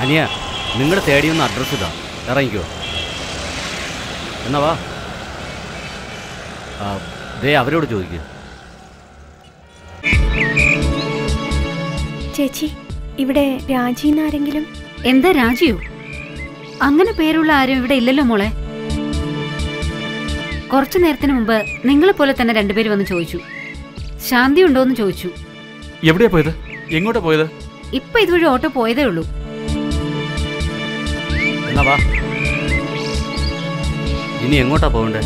അനിയ നിങ്ങൾ തേടിയൊന്ന് അഡ്രസ്സ് ഇതാ ഇറങ്ങിക്കോ എന്നാ വാ ആ, ദേ അവരോട് ചോദിക്കുക ചേച്ചി ഇവിടെ രാജീന്നാരെങ്കിലും എന്താ രാജിയോ അങ്ങനെ പേരുള്ള ആരും ഇവിടെ ഇല്ലല്ലോ മോളെ കുറച്ചു നേരത്തിന് മുമ്പ് നിങ്ങളെ പോലെ തന്നെ രണ്ടുപേര് വന്ന് ചോദിച്ചു ശാന്തി ഉണ്ടോന്ന് ചോദിച്ചു എവിടെയാ പോയത് എങ്ങോട്ടാ പോയത് ഇപ്പൊ ഇതുവഴി ഓട്ടോ പോയതേ ഉള്ളൂ എന്നാ വാ ഇനി എങ്ങോട്ടാ പോകണ്ടേ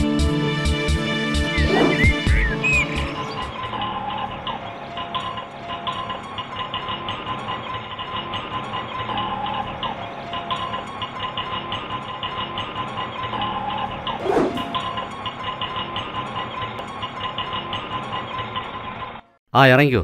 ആ ഇറങ്ങിക്കോ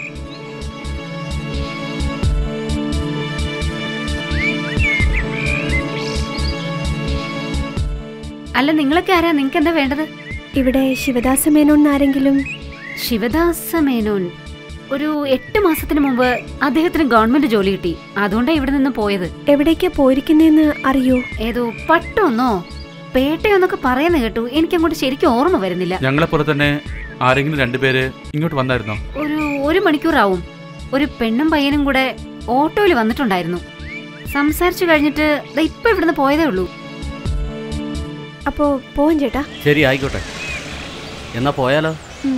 അല്ല നിങ്ങളൊക്കെ ആരാ നിങ്ങൾക്ക് എന്താ വേണ്ടത് ഇവിടെ ശിവദാസ മേനോൻ ആരെങ്കിലും ശിവദാസ മേനോൻ ഒരു എട്ട് മാസത്തിന് മുമ്പ് അദ്ദേഹത്തിന് ഗവൺമെന്റ് ജോലി കിട്ടി അതുകൊണ്ടാ ഇവിടെ നിന്ന് പോയത് എവിടേക്കാ പോയിരിക്കുന്നതെന്ന് അറിയോ ഏതോ പട്ടൊന്നോ പേട്ടയൊന്നൊക്കെ പറയുന്ന കേട്ടു എനിക്ക് അങ്ങോട്ട് ശരിക്കും ഓർമ്മ വരുന്നില്ല ഞങ്ങളെ പോലെ തന്നെ ആരെങ്കിലും രണ്ടുപേര് ഇങ്ങോട്ട് വന്നായിരുന്നോ ഒരു ഒരു മണിക്കൂറാവും ഒരു പെണ്ണും പയ്യനും കൂടെ ഓട്ടോയിൽ വന്നിട്ടുണ്ടായിരുന്നു സംസാരിച്ചു കഴിഞ്ഞിട്ട് ദാ ഇപ്പൊ ഇവിടുന്ന് പോയതേ ഉള്ളൂ അപ്പോ പോവും ചേട്ടാ ശരി ആയിക്കോട്ടെ എന്നാ പോയാലോ ഉം.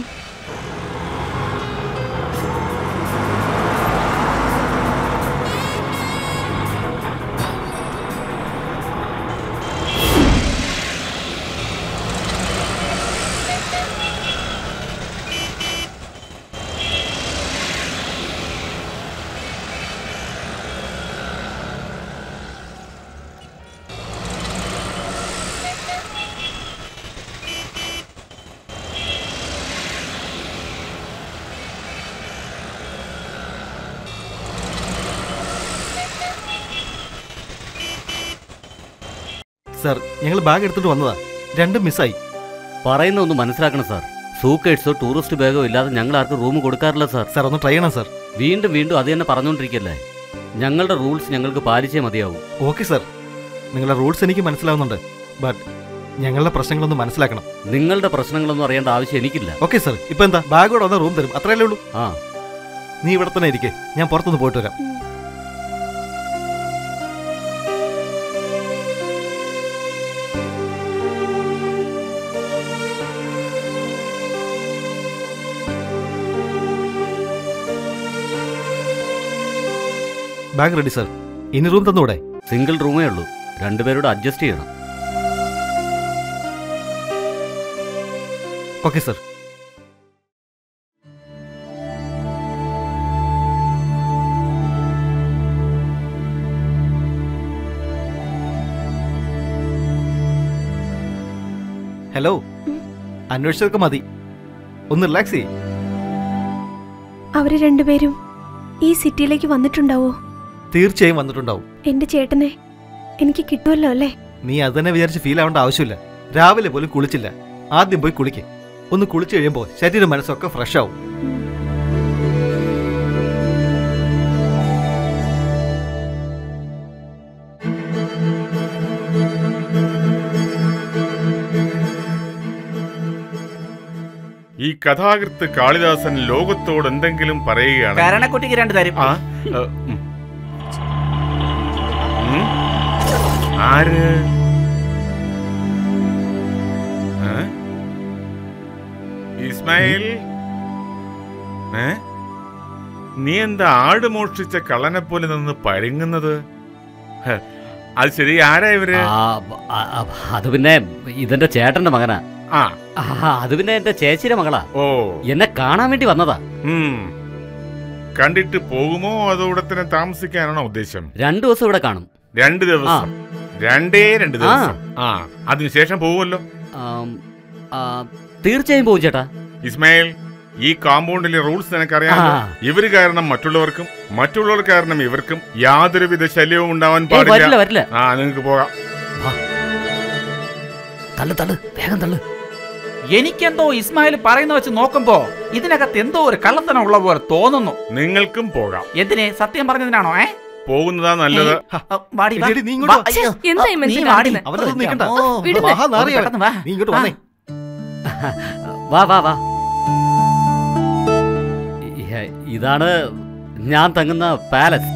സാർ ഞങ്ങൾ ബാഗ് എടുത്തിട്ട് വന്നതാ രണ്ടും മിസ്സായി പറയുന്ന ഒന്ന് മനസ്സിലാക്കണം സാർ സൂക്കേഴ്സോ ടൂറിസ്റ്റ് ബാഗോ ഇല്ലാതെ ഞങ്ങൾ ആർക്കും റൂം കൊടുക്കാറില്ല സാർ സാർ ഒന്ന് ട്രൈ ചെയ്യണം സാർ വീണ്ടും വീണ്ടും അത് തന്നെ പറഞ്ഞുകൊണ്ടിരിക്കല്ലേ ഞങ്ങളുടെ റൂൾസ് ഞങ്ങൾക്ക് പാലിച്ചേ മതിയാവൂ ഓക്കെ സാർ നിങ്ങളുടെ റൂൾസ് എനിക്ക് മനസ്സിലാവുന്നുണ്ട് ബട്ട് ഞങ്ങളുടെ പ്രശ്നങ്ങളൊന്ന് മനസ്സിലാക്കണം നിങ്ങളുടെ പ്രശ്നങ്ങളൊന്നും അറിയേണ്ട ആവശ്യം എനിക്കില്ല ഓക്കെ സാർ ഇപ്പൊ എന്താ ബാഗോടെ വന്ന റൂം തരും അത്രയല്ലേ ഉള്ളൂ ആ നീ ഇവിടെ തന്നെ ഇരിക്കെ ഞാൻ പുറത്തുനിന്ന് പോയിട്ട് വരാം ബാഗ് റെഡി സാർ ഇനി റൂം തന്നൂടെ സിംഗിൾ റൂമേ ഉള്ളൂ രണ്ടുപേരോട് അഡ്ജസ്റ്റ് ചെയ്യണം ഓക്കെ സാർ ഹലോ അന്വേഷിച്ചതൊക്കെ മതി ഒന്ന് റിലാക്സ് ചെയ്യ് അവര് രണ്ടുപേരും ഈ സിറ്റിയിലേക്ക് വന്നിട്ടുണ്ടാവോ തീർച്ചയായും വന്നിട്ടുണ്ടാവും എന്റെ ചേട്ടനെ എനിക്ക് കിട്ടുമല്ലോ അല്ലേ നീ അത് തന്നെ വിചാരിച്ച് ഫീൽ ആവേണ്ട ആവശ്യമില്ല രാവിലെ പോലും കുളിച്ചില്ല ആദ്യം പോയി കുളിക്ക് ഒന്ന് കുളിച്ചു കഴിയുമ്പോൾ ശരീരം മനസ്സൊക്കെ ഫ്രഷ് ആവും ഈ കഥാകൃത്ത് കാളിദാസൻ ലോകത്തോട് എന്തെങ്കിലും പറയുകയാണ് കരണക്കുട്ടിക്ക് രണ്ട് തരും ആ ഏ, ഉം. ഉം? ആര് ഏ? ഇസ്മായിൽ ഏ നീ എന്താ ആട് മോഷ്ടിച്ച കള്ളനെ പോലെ നിന്ന് പരുങ്ങുന്നത് ഹ, അത് ശരി ആരാ ഇവര് ആ, ആ, ആ, അത് പിന്നെ ഇതെന്റെ ചേട്ടന്റെ മകനാ ആ ആ, അത് പിന്നെ എന്റെ ചേച്ചിയുടെ മകളാ ഓ എന്നെ കാണാൻ വേണ്ടി വന്നതാ ഉം. കണ്ടിട്ട് പോകുമോ അതോ ഇവിടെ തന്നെ താമസിക്കാനാണോ ഉദ്ദേശം രണ്ടു ദിവസം ഇവിടെ കാണും രണ്ട് ദിവസം രണ്ടേ രണ്ട് ദിവസം ആ അതിനുശേഷം പോവുമല്ലോ ആം, ആ, തീർച്ചയായും പോകും ചേട്ടാ ഇസ്മായിൽ ഈ കോമ്പൗണ്ടിലെ റൂൾസ് നിനക്കറിയാം ആ. ഇവര് കാരണം മറ്റുള്ളവർക്കും മറ്റുള്ളവർ കാരണം ഇവർക്കും യാതൊരുവിധ ശല്യവും ഉണ്ടാവാൻ ഏയ്, വരില്ല പാടില്ല വരില്ല ആ നിങ്ങൾക്ക് പോകാം തള്ളു തള്ളു വേഗം തള്ളു എനിക്കെന്തോ ഇസ്മായിൽ പറയുന്ന വെച്ച് നോക്കുമ്പോ ഇതിനകത്ത് എന്തോ ഒരു കള്ളത്തനം ഉള്ള പോലെ തോന്നുന്നു നിങ്ങൾക്കും പോകാം എന്തിനെ സത്യം പറഞ്ഞതിനാണോ ഏ പോകുന്നതാ നല്ലത് ഹ, വാടി, വാ. എടി, നീ ഇങ്ങോട്ട് വാ, വാ. അയ്യോ, എന്താ ഈ നീ മനുഷ്യൻ വാടി. കാണിക്കുന്നെ? അവനത് നിൽക്കണ്ട ഓ, വിടുന്നെ. മഹാനാറിയ പെട്ടെന്ന് വാ. നീ ഇങ്ങോട്ട് വന്നേ വാ വാ വാ ഇ- ഇതാണ് ഞാൻ തങ്ങുന്ന പാലസ്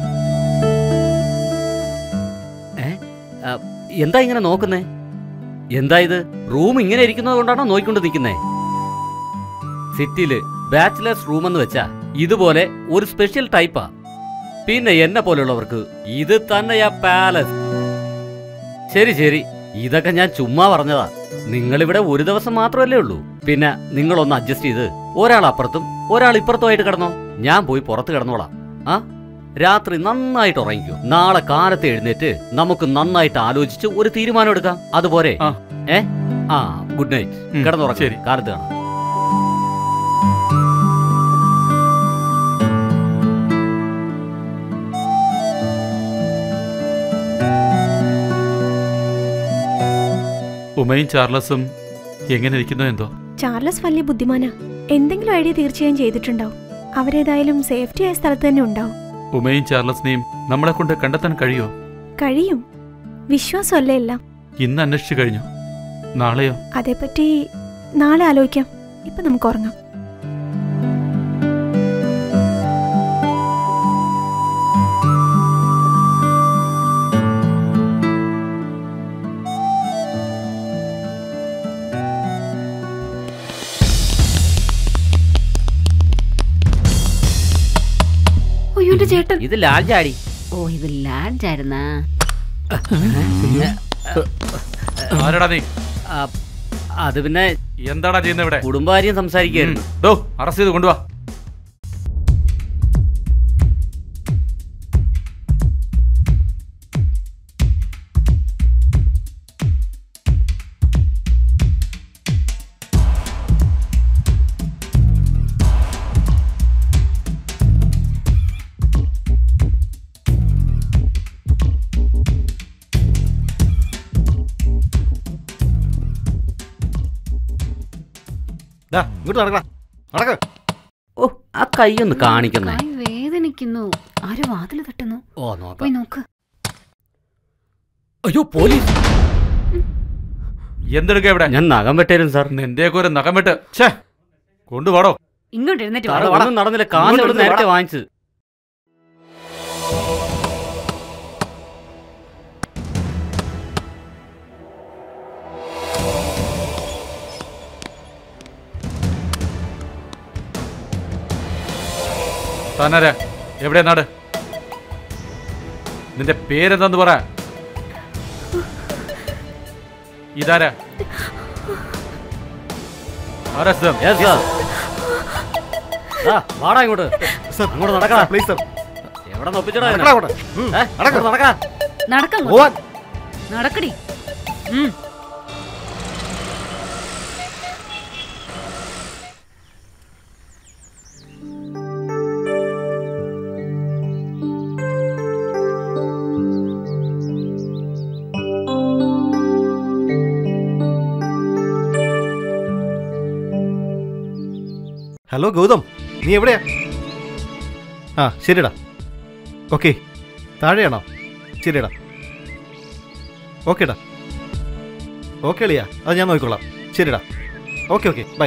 ഏ ആ, എന്താ ഇങ്ങനെ നോക്കുന്നേ എന്താ ഇത് റൂം ഇങ്ങനെ ഇരിക്കുന്നത് കൊണ്ടാണോ നോക്കിക്കൊണ്ട് നിൽക്കുന്നേ സിറ്റിയില് ബാച്ചിലേഴ്സ് റൂം എന്ന് വെച്ചാ ഇതുപോലെ ഒരു സ്പെഷ്യൽ ടൈപ്പാ പിന്നെ എന്നെ പോലുള്ളവർക്ക് ഇത് തന്നെയാ പാലസ് ശരി ശരി ഇതൊക്കെ ഞാൻ ചുമ്മാ പറഞ്ഞതാ നിങ്ങളിവിടെ ഒരു ദിവസം മാത്രമല്ലേ ഉള്ളൂ പിന്നെ നിങ്ങളൊന്ന് അഡ്ജസ്റ്റ് ചെയ്ത് ഒരാൾ അപ്പുറത്തും ഒരാൾ ഇപ്പുറത്തുമായിട്ട് കിടന്നോ ഞാൻ പോയി പുറത്ത് കിടന്നോളാം ആ രാത്രി നന്നായിട്ട് ഉറങ്ങിക്കോ നാളെ കാലത്ത് എഴുന്നേറ്റ് നമുക്ക് നന്നായിട്ട് ആലോചിച്ച് ഒരു തീരുമാനം എടുക്കാം അതുപോലെ ആ. ഏ ആ ഗുഡ് നൈറ്റ് ഉം, കിടന്നുറങ്ങി ശരി. കാലത്ത് കാണാം ഉമയും ചാർലസും എങ്ങനെ ഇരിക്കുന്നു എന്തോ ചാർലസ് വലിയ ബുദ്ധിമാനാ എന്തെങ്കിലും ഐഡിയ തീർച്ചയായും ചെയ്തിട്ടുണ്ടാവും അവരേതായാലും സേഫ്റ്റി ആയ സ്ഥലത്ത് തന്നെ ഉണ്ടാവും ഉമയും ചാർലസിനെയും നമ്മളെ കൊണ്ട് കണ്ടെത്താൻ കഴിയോ കഴിയും വിശ്വാസമല്ലേ എല്ലാം ഇന്ന് അന്വേഷിച്ചു കഴിഞ്ഞു നാളെയോ അതേപ്പറ്റി നാളെ ആലോചിക്കാം ഇപ്പൊ നമുക്ക് ഉറങ്ങാം അയ്യോ എന്റെ ചേട്ടൻ ഇത് ലാൽ ചാടി ഓ ഇത് ലാഡ്ജായിരുന്നാ ആരടാ നീ ആ, അത് പിന്നെ എന്താടാ ചെയ്യുന്നത് ഇവിടെ കുടുംബകാര്യം സംസാരിക്കുകയായിരുന്നു ഡോ അറസ്റ്റ് ചെയ്ത് കൊണ്ടുവാ ദാ, ഇങ്ങോട്ട് നടക്കടാ നടക്ക ഓ ആ കൈ ഒന്ന് കാണിക്കുന്നേ കൈ വേദനിക്കുന്നു ആരോ വാതിൽ തട്ടുന്നു ഓ നോക്കാം പോയി നോക്ക് അയ്യോ പോലീസ് എന്തെടുക്ക ഇവിടെ ഞാൻ നഖം വെട്ടേരും സാർ നിന്റെയൊക്കെ ഒരു നഖം വെട്ട് ഛേ കൊണ്ടുപോടോ ഇങ്ങോട്ട് എഴുന്നേറ്റ് സാറ് വാ. ഒന്നും നടന്നില്ല കാശ് ഇങ്ങോട്ട് ഇവിടെ ഇരുന്ന് നേരത്തെ വാടാ. വാങ്ങിച്ചു താനാരാ എവിടെ നാട് നിന്റെ പേരെന്താന്ന് പറ ഇതാരാ ആരാ സ്ഥലം? Yes, sir. ദാ, വാടാ ഇങ്ങോട്ട് സർ അങ്ങോട്ട് നടക്കടാ പ്ലീസ് സർ എവിടെ നൊപ്പിച്ചടാ നടക്കടാ അങ്ങോട്ട് ഉം, നടക്ക്. നടക്കാ നടക്കാം പോവാൻ നടക്കടി ഉം. ഹലോ ഗൗതം നീ എവിടെയാ ആ ശരിടാ ഓക്കെ താഴെയാണോ ശരിടാ ഓക്കേടാ ഓക്കെ അളിയാ അത് ഞാൻ നോക്കിക്കൊള്ളാം ശരിടാ ഓക്കെ ഓക്കെ ബൈ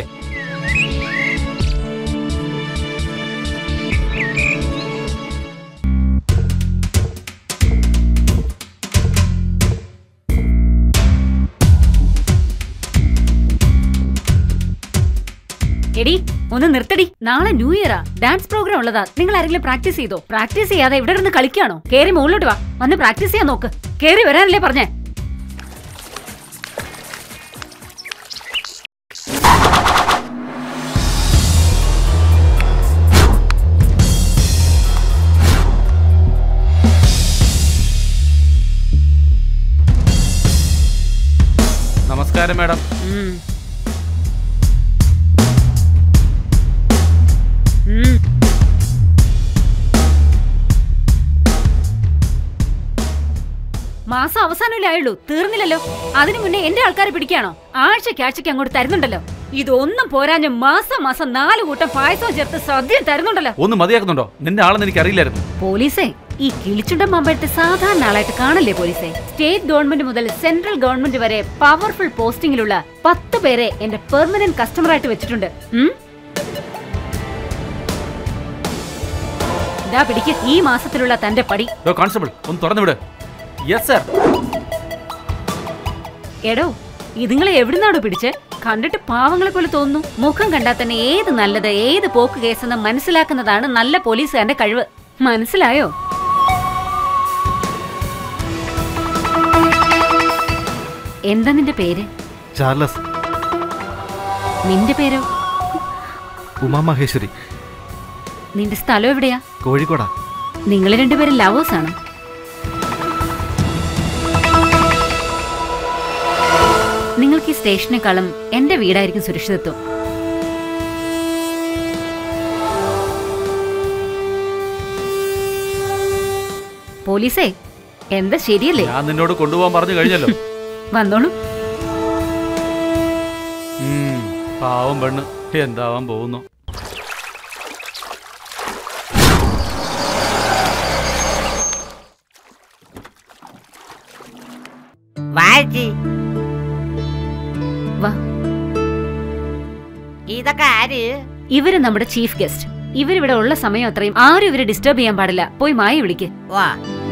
എടി ഒന്ന് നിർത്തടി നാളെ ന്യൂ ഇയറാ ഡാൻസ് പ്രോഗ്രാം ഉള്ളതാ നിങ്ങൾ ആരെങ്കിലും പ്രാക്ടീസ് ചെയ്തോ പ്രാക്ടീസ് ചെയ്യാതെ ഇവിടെ ഇരുന്ന് കളിക്കാണോ കേറി മുകളിലോട്ട് വാ വന്ന് പ്രാക്ടീസ് ചെയ്യാൻ നോക്ക് കേറി വരാനല്ലേ പറഞ്ഞേ നമസ്കാരം മാഡം ഉം. ഉം. മാസം അവസാനമല്ലേ ആയുള്ളൂ തീർന്നില്ലല്ലോ അതിനു മുന്നേ എന്റെ ആൾക്കാരെ പിടിക്കാണോ ആഴ്ചയ്ക്ക് ആഴ്ചയ്ക്ക് അങ്ങോട്ട് തരുന്നുണ്ടല്ലോ ഇതൊന്നും പോരാഞ്ഞ് മാസം മാസം നാല് കൂട്ടം പായസവും ചേർത്ത് സദ്യ തരുന്നുണ്ടല്ലോ ഒന്ന് മതിയാക്കുന്നുണ്ടോ നിന്റെ ആളെന്ന് എനിക്ക് അറിയില്ലായിരുന്നു പോലീസേ ഈ കിളിച്ചുണ്ടൻ മാമ്പഴത്തെ സാധാരണ ആളായിട്ട് കാണല്ലേ പോലീസെ സ്റ്റേറ്റ് ഗവൺമെന്റ് മുതൽ സെൻട്രൽ ഗവൺമെന്റ് വരെ പവർഫുൾ പോസ്റ്റിംഗിലുള്ള പത്ത് പേരെ എന്റെ പെർമനന്റ് കസ്റ്റമറായിട്ട് വെച്ചിട്ടുണ്ട് ഉം? ദാ പിടിക്ക് ഈ മാസത്തിലുള്ള തന്റെ പടി ഡോ കോൺസ്റ്റബിൾ ഒന്ന് തുറന്നു വിട് യെസ് സർ എടോ ഇതുങ്ങളെ എവിടുന്നാടോ പിടിച്ച് കണ്ടിട്ട് പാവങ്ങളെ പോലെ തോന്നുന്നു മുഖം കണ്ടാൽ തന്നെ ഏത് നല്ലത് ഏത് പോക്ക് കേസെന്ന് മനസ്സിലാക്കുന്നതാണ് നല്ല പോലീസുകാരന്റെ കഴിവ് മനസ്സിലായോ എന്താ നിന്റെ പേര് ചാർലസ് നിന്റെ പേരോ ഉമാ മഹേശ്വരി നിന്റെ സ്ഥലം എവിടെയാ കോഴിക്കോടാ നിങ്ങൾ രണ്ടുപേരും ലവേഴ്സ് ആണ് നിങ്ങൾക്ക് ഈ സ്റ്റേഷനേക്കാളും എന്റെ വീടായിരിക്കും സുരക്ഷിതത്വം പോലീസേ എന്താ ശരിയല്ലേ ഞാൻ നിന്നോട് കൊണ്ടുപോകാൻ പറഞ്ഞു കഴിഞ്ഞല്ലോ വന്നോളൂ ഉം, പാവം പെണ്ണ് എന്താവാൻ പോകുന്നു വാഴ്ചി വാ ഇതൊക്കെ ആര് ഇവര് നമ്മുടെ ചീഫ് ഗസ്റ്റ് ഇവരിവിടെ ഉള്ള സമയം അത്രയും ആരും ഇവരെ ഡിസ്റ്റർബ് ചെയ്യാൻ പാടില്ല പോയി മായ വിളിക്ക് വാ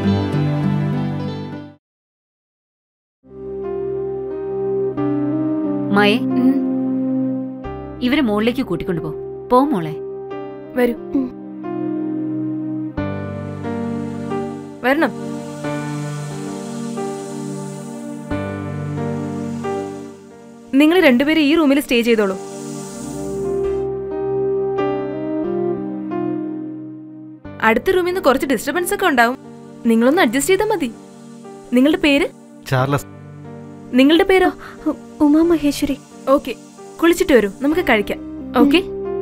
മായെ ഇവരെ മുകളിലേക്ക് കൂട്ടിക്കൊണ്ടു പോ പോ മോളെ വരൂ വരണം നിങ്ങൾ രണ്ടുപേരും ഈ റൂമിൽ സ്റ്റേ ചെയ്തോളൂ അടുത്ത റൂമിൽ നിന്ന് കുറച്ച് ഡിസ്റ്റർബൻസ് ഒക്കെ ഉണ്ടാവും നിങ്ങളൊന്ന് അഡ്ജസ്റ്റ് ചെയ്താൽ മതി നിങ്ങളുടെ പേര് ചാർലസ് നിങ്ങളുടെ പേരോ ഉ- ഉമാ മഹേശ്വരി ഓക്കെ കുളിച്ചിട്ട് വരൂ നമുക്ക് കഴിക്കാം ഓക്കെ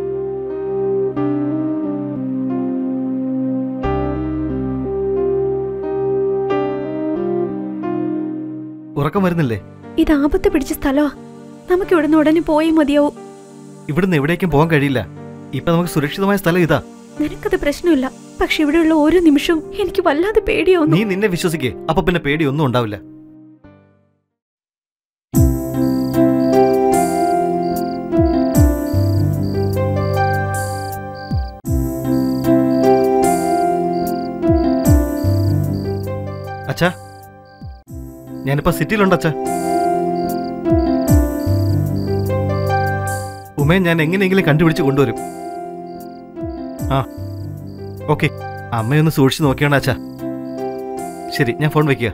ഉറക്കം വരുന്നില്ലേ ഇത് ആപത്ത് പിടിച്ച സ്ഥലമാ നമുക്ക് ഇവിടുന്ന് ഉടനെ പോയി മതിയാവും ഇവിടുന്ന് എവിടേക്കും പോകാൻ കഴിയില്ല ഇപ്പൊ നമുക്ക് സുരക്ഷിതമായ സ്ഥലം ഇതാ നിനക്കത് പ്രശ്നമില്ല പക്ഷെ ഇവിടെയുള്ള ഓരോ നിമിഷവും എനിക്ക് വല്ലാതെ പേടിയാവുന്നു നീ നിന്നെ വിശ്വസിക്കേ അപ്പൊ പിന്നെ പേടിയൊന്നും ഉണ്ടാവില്ല അച്ഛാ ഞാനിപ്പോ സിറ്റിയിലുണ്ട് അച്ഛാ ഉമയെ ഞാൻ എങ്ങനെയെങ്കിലും കണ്ടുപിടിച്ച് കൊണ്ടുവരും ആ ഓക്കെ അമ്മയൊന്ന് സൂക്ഷിച്ച് നോക്കിയാണ് അച്ഛാ ശരി ഞാൻ ഫോൺ വെക്കുക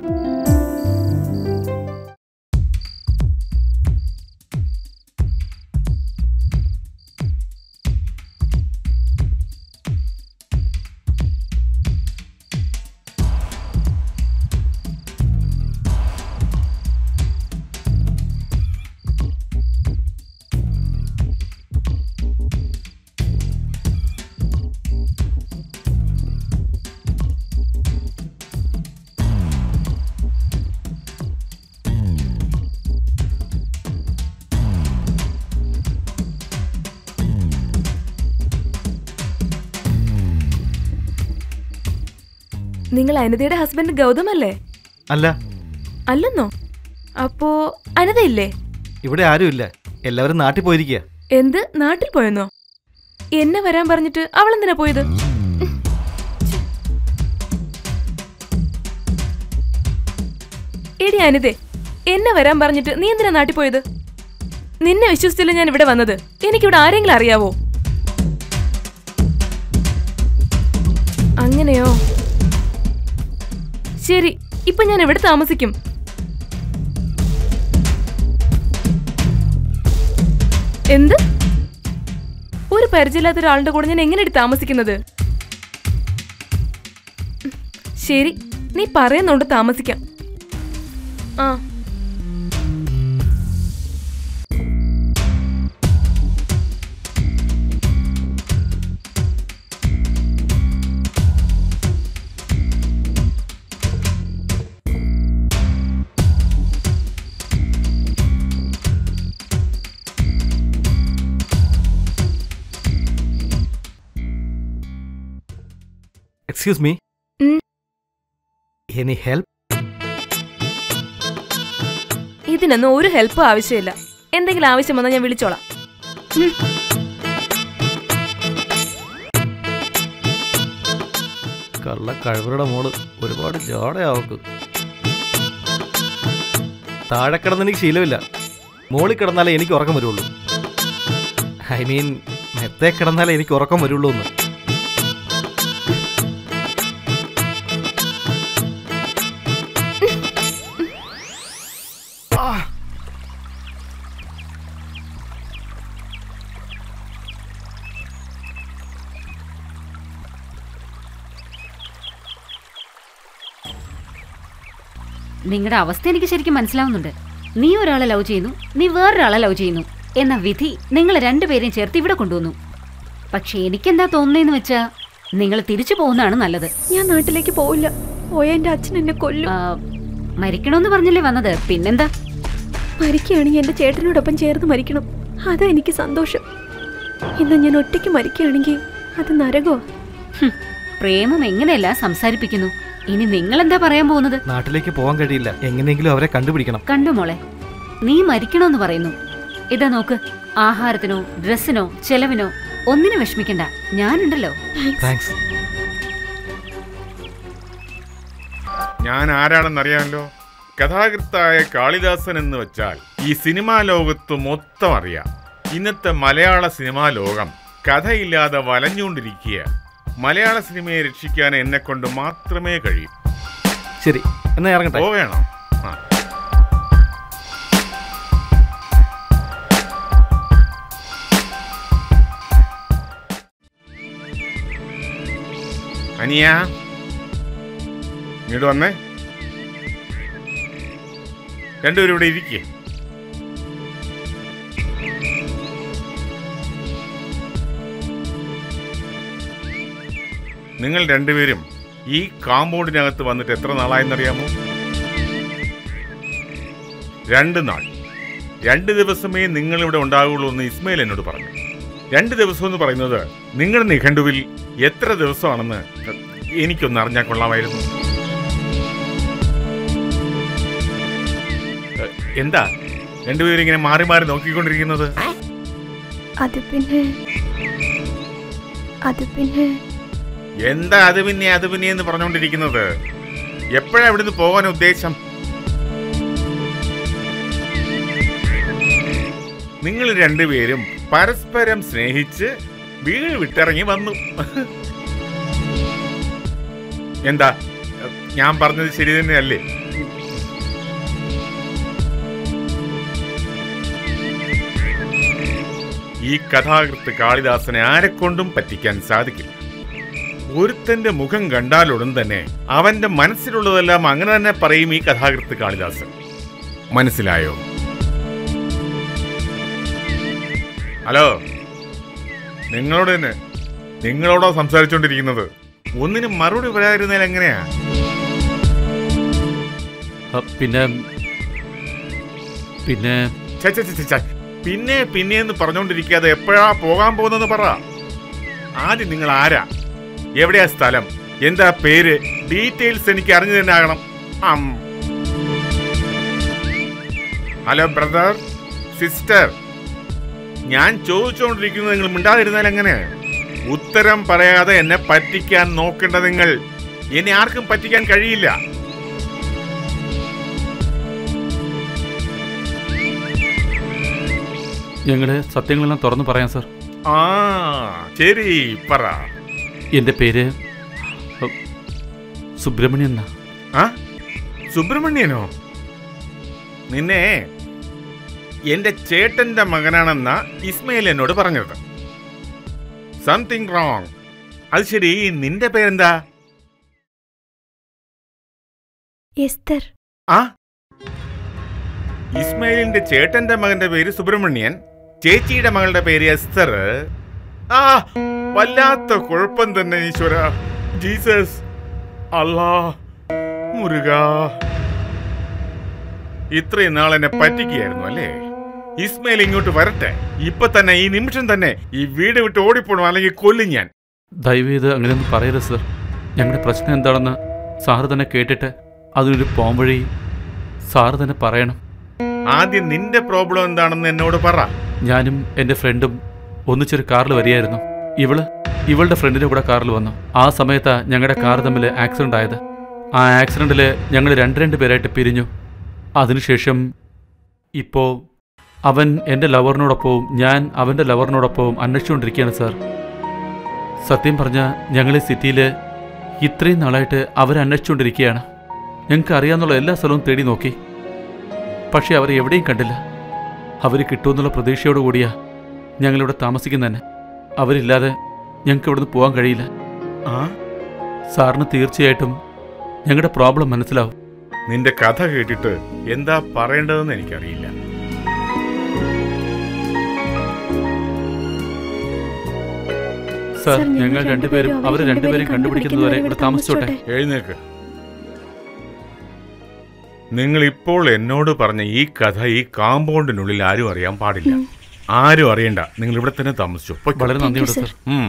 നിങ്ങൾ അനിതയുടെ ഹസ്ബൻഡ് ഗൗതം അല്ലേ അല്ല അല്ലെന്നോ അപ്പോ അനിതയില്ലേ ഇവിടെ ആരുമില്ല എല്ലാവരും നാട്ടിൽ പോയിരിക്കുക എന്ത് നാട്ടിൽ പോയെന്നോ എന്നെ വരാൻ പറഞ്ഞിട്ട് അവൾ എന്തിനാ പോയത് എടി അനിതേ എന്നെ വരാൻ പറഞ്ഞിട്ട് നീ എന്തിനാ നാട്ടിൽ പോയത് നിന്നെ വിശ്വസിച്ചല്ലോ ഞാൻ ഇവിടെ വന്നത് എനിക്കിവിടെ ആരെങ്കിലും അറിയാവോ അങ്ങനെയോ ശരി ഇപ്പൊ ഞാൻ എവിടെ താമസിക്കും എന്ത് ഒരു പരിചയമില്ലാത്ത ഒരാളുടെ കൂടെ ഞാൻ എങ്ങനെയാണ് താമസിക്കുന്നത് ശരി നീ പറയുന്നുണ്ട് താമസിക്കാം ആ എക്സ്ക്യൂസ് മീ ഉം. എനി ഹെൽപ്പ് ഇതിനൊന്നും ഒരു ഹെൽപ്പ് ആവശ്യമില്ല എന്തെങ്കിലും ആവശ്യം വന്നാൽ ഞാൻ വിളിച്ചോളാം കള്ള കഴിവരുടെ മോള് ഒരുപാട് ജോടയാവക്ക് താഴെ കിടന്ന് എനിക്ക് ശീലമില്ല മോളിൽ കിടന്നാലേ എനിക്ക് ഉറക്കം വരുള്ളൂ ഐ മീൻ മെത്തേ കിടന്നാലേ എനിക്ക് ഉറക്കം വരുള്ളൂ എന്ന് നിങ്ങളുടെ അവസ്ഥ എനിക്ക് ശരിക്കും മനസ്സിലാവുന്നുണ്ട് നീ ഒരാളെ ലവ് ചെയ്യുന്നു നീ വേറൊരാളെ ലവ് ചെയ്യുന്നു എന്ന വിധി നിങ്ങൾ രണ്ടുപേരെയും ചേർത്ത് ഇവിടെ കൊണ്ടുവന്നു പക്ഷെ എനിക്കെന്താ തോന്നുന്നതെന്ന് വെച്ചാ നിങ്ങൾ തിരിച്ചു പോകുന്നതാണ് നല്ലത് ഞാൻ നാട്ടിലേക്ക് പോവില്ല പോയ എന്റെ അച്ഛൻ എന്നെ കൊല്ലും ആ, മരിക്കണമെന്ന് പറഞ്ഞല്ലേ വന്നത് പിന്നെന്താ മരിക്കുകയാണെങ്കിൽ എന്റെ ചേട്ടനോടൊപ്പം ചേർന്ന് മരിക്കണം അതാ എനിക്ക് സന്തോഷം ഇന്ന് ഞാൻ ഒറ്റയ്ക്ക് മരിക്കുകയാണെങ്കിൽ അത് നരകോ ഹും, പ്രേമം എങ്ങനെയല്ല സംസാരിപ്പിക്കുന്നു ഇനി നിങ്ങൾ എന്താ പറയാൻ പോകുന്നത് നാട്ടിലേക്ക് പോകാൻ കഴിയില്ല എങ്ങനെയെങ്കിലും അവരെ കണ്ടുപിടിക്കണം കണ്ടു മോളെ നീ മരിക്കണമെന്ന് പറയുന്നു ഇതാ നോക്ക് ആഹാരത്തിനോ ഡ്രസ്സിനോ ചെലവിനോ ഒന്നിനും വിഷമിക്കണ്ട ഞാനുണ്ടല്ലോ താങ്ക്സ് ഞാൻ ആരാണെന്നറിയാമല്ലോ കഥാകൃത്തായ കാളിദാസൻ എന്ന് വെച്ചാൽ ഈ സിനിമാ ലോകത്ത് മൊത്തം അറിയാം ഇന്നത്തെ മലയാള സിനിമാ ലോകം കഥയില്ലാതെ വലഞ്ഞുകൊണ്ടിരിക്കുക മലയാള സിനിമയെ രക്ഷിക്കാൻ എന്നെ കൊണ്ട് മാത്രമേ കഴിയൂ ശരി എന്നാ ഇറങ്ങട്ടെ ഓ വേണം ആ അനിയ ഇങ്ങോട്ട് വന്നേ രണ്ടുപേരും ഇവിടെ ഇരിക്കേ നിങ്ങൾ രണ്ടുപേരും ഈ കാമ്പൗണ്ടിനകത്ത് വന്നിട്ട് എത്ര നാളായെന്നറിയാമോ രണ്ട് നാൾ രണ്ട് ദിവസമേ നിങ്ങൾ ഇവിടെ ഉണ്ടാകുള്ളൂ എന്ന് ഇസ്മയിൽ എന്നോട് പറഞ്ഞു രണ്ട് ദിവസം എന്ന് പറയുന്നത് നിങ്ങളുടെ നിഘണ്ടുവിൽ എത്ര ദിവസമാണെന്ന് എനിക്കൊന്ന് അറിഞ്ഞാൽ കൊള്ളാമായിരുന്നു എ, എന്താ രണ്ടുപേരും ഇങ്ങനെ മാറി മാറി നോക്കിക്കൊണ്ടിരിക്കുന്നത് അത് പിന്നെ അത് പിന്നെ എന്താ അത് പിന്നെ അത് പിന്നെ എന്ന് പറഞ്ഞുകൊണ്ടിരിക്കുന്നത് എപ്പോഴാ ഇവിടുന്ന് പോകാൻ ഉദ്ദേശം നിങ്ങൾ രണ്ടുപേരും പരസ്പരം സ്നേഹിച്ച് വീട് വിട്ടിറങ്ങി വന്നു എന്താ ഞാൻ പറഞ്ഞത് ശരി തന്നെയല്ലേ ഈ കഥാകൃത്ത് കാളിദാസനെ ആരെക്കൊണ്ടും പറ്റിക്കാൻ സാധിക്കില്ല ഒരുത്തന്റെ മുഖം കണ്ടാലുടൻ തന്നെ അവന്റെ മനസ്സിലുള്ളതെല്ലാം അങ്ങനെ തന്നെ പറയും ഈ കഥാകൃത്ത് കാളിദാസൻ മനസ്സിലായോ ഹലോ നിങ്ങളോട് തന്നെ നിങ്ങളോടോ സംസാരിച്ചുകൊണ്ടിരിക്കുന്നത് ഒന്നിനും മറുപടി പറയാതിരുന്നതിൽ എങ്ങനെയാ ആ, പിന്നെ പിന്നെ ഛെ, ഛെ, ഛെ, ഛെ, ഛെ. പിന്നെ പിന്നെ എന്ന് പറഞ്ഞുകൊണ്ടിരിക്കാതെ എപ്പോഴാ പോകാൻ പോകുന്നെന്ന് പറ ആദ്യം നിങ്ങൾ ആരാ എവിടെയാ സ്ഥലം എന്താ പേര് ഡീറ്റെയിൽസ് എനിക്ക് അറിഞ്ഞു തന്നെ ആകണം അം. ഹലോ ബ്രദർ സിസ്റ്റർ ഞാൻ ചോദിച്ചുകൊണ്ടിരിക്കുന്നത് നിങ്ങൾ മിണ്ടാതിരുന്നാൽ എങ്ങനെ ഉത്തരം പറയാതെ എന്നെ പറ്റിക്കാൻ നോക്കേണ്ട നിങ്ങൾ എന്നെ ആർക്കും പറ്റിക്കാൻ കഴിയില്ല ഞങ്ങളുടെ സത്യങ്ങളെല്ലാം തുറന്നു പറയാം സർ ആ ശരി പറ എൻ്റെ പേര് ഉം, സുബ്രഹ്മണ്യൻ എന്നാ ആ സുബ്രഹ്മണ്യനോ നിന്നെ എന്റെ ചേട്ടന്റെ മകനാണെന്ന ഇസ്മയിൽ എന്നോട് പറഞ്ഞത് സംതിങ് റോങ് അത് ശരി നിന്റെ പേരെന്താ എസ്തർ ആ ഇസ്മയിലിന്റെ ചേട്ടന്റെ മകന്റെ പേര് സുബ്രഹ്മണ്യൻ ചേച്ചിയുടെ മകളുടെ പേര് എസ്തർ ആ വല്ലാത്ത കുഴപ്പം തന്നെ ഈശ്വര ജീസസ് അല്ലാ മുരുക ഇത്രയും നാൾ എന്നെ പറ്റിക്കുകയായിരുന്നു അല്ലേ ഇസ്മയിൽ ഇങ്ങോട്ട് വരട്ടെ ഇപ്പൊ തന്നെ ഈ നിമിഷം തന്നെ ഈ വീട് വിട്ട് ഓടിപ്പോണം അല്ലെങ്കിൽ കൊല്ലും ഞാൻ ദയവേത് അങ്ങനെയൊന്നും പറയരുത് സർ ഞങ്ങളുടെ പ്രശ്നം എന്താണെന്ന് സാറ് തന്നെ കേട്ടിട്ട് അതിനൊരു പോംവഴി സാറ് തന്നെ പറയണം ആദ്യം നിന്റെ പ്രോബ്ലം എന്താണെന്ന് എന്നോട് പറ ഞാനും എൻ്റെ ഫ്രണ്ടും ഒന്നിച്ചൊരു കാറിൽ വരികയായിരുന്നു ഇവള് ഇവളുടെ ഫ്രണ്ടിൻ്റെ കൂടെ കാറിൽ വന്നു ആ സമയത്താ ഞങ്ങളുടെ കാർ തമ്മിൽ ആക്സിഡന്റ് ആയത് ആ ആക്സിഡന്റിൽ ഞങ്ങൾ രണ്ട് രണ്ട് പേരായിട്ട് പിരിഞ്ഞു അതിനുശേഷം ഇപ്പോൾ അവൻ എൻ്റെ ലവറിനോടൊപ്പവും ഞാൻ അവൻ്റെ ലവറിനോടൊപ്പവും അന്വേഷിച്ചുകൊണ്ടിരിക്കുകയാണ് സാർ സത്യം പറഞ്ഞാൽ ഞങ്ങൾ ഈ സിറ്റിയിൽ ഇത്രയും നാളായിട്ട് അവരന്വേഷിച്ചുകൊണ്ടിരിക്കുകയാണ് ഞങ്ങൾക്ക് അറിയാവുന്ന എല്ലാ സ്ഥലവും തേടി നോക്കി പക്ഷേ അവരെ എവിടെയും കണ്ടില്ല അവർ കിട്ടുമെന്നുള്ള പ്രതീക്ഷയോട് കൂടിയാ ഞങ്ങളിവിടെ താമസിക്കുന്ന തന്നെ അവരില്ലാതെ ഞങ്ങൾക്ക് ഇവിടുന്ന് പോകാൻ കഴിയില്ല ആ സാറിന് തീർച്ചയായിട്ടും ഞങ്ങളുടെ പ്രോബ്ലം മനസ്സിലാവും നിന്റെ കഥ കേട്ടിട്ട് എന്താ പറയേണ്ടതെന്ന് എനിക്കറിയില്ല സാർ സർ, ഞങ്ങൾ ഞങ്ങൾ രണ്ടുപേരും രണ്ടുപേരും അവരെ അവരെ രണ്ടുപേരും കണ്ടുപിടിക്കുന്നതുവരെ ഇവിടെ താമസിച്ചോട്ടെ എഴുന്നേക്ക് നിങ്ങൾ ഇപ്പോൾ എന്നോട് പറഞ്ഞ ഈ കഥ ഈ കാമ്പൗണ്ടിനുള്ളിൽ ആരും അറിയാൻ പാടില്ല ആരും അറിയണ്ട നിങ്ങൾ ഇവിടെ തന്നെ താമസിച്ചു പൊയ്ക്കോ. വളരെ നന്ദിയുണ്ട് sir. സാർ ഉം.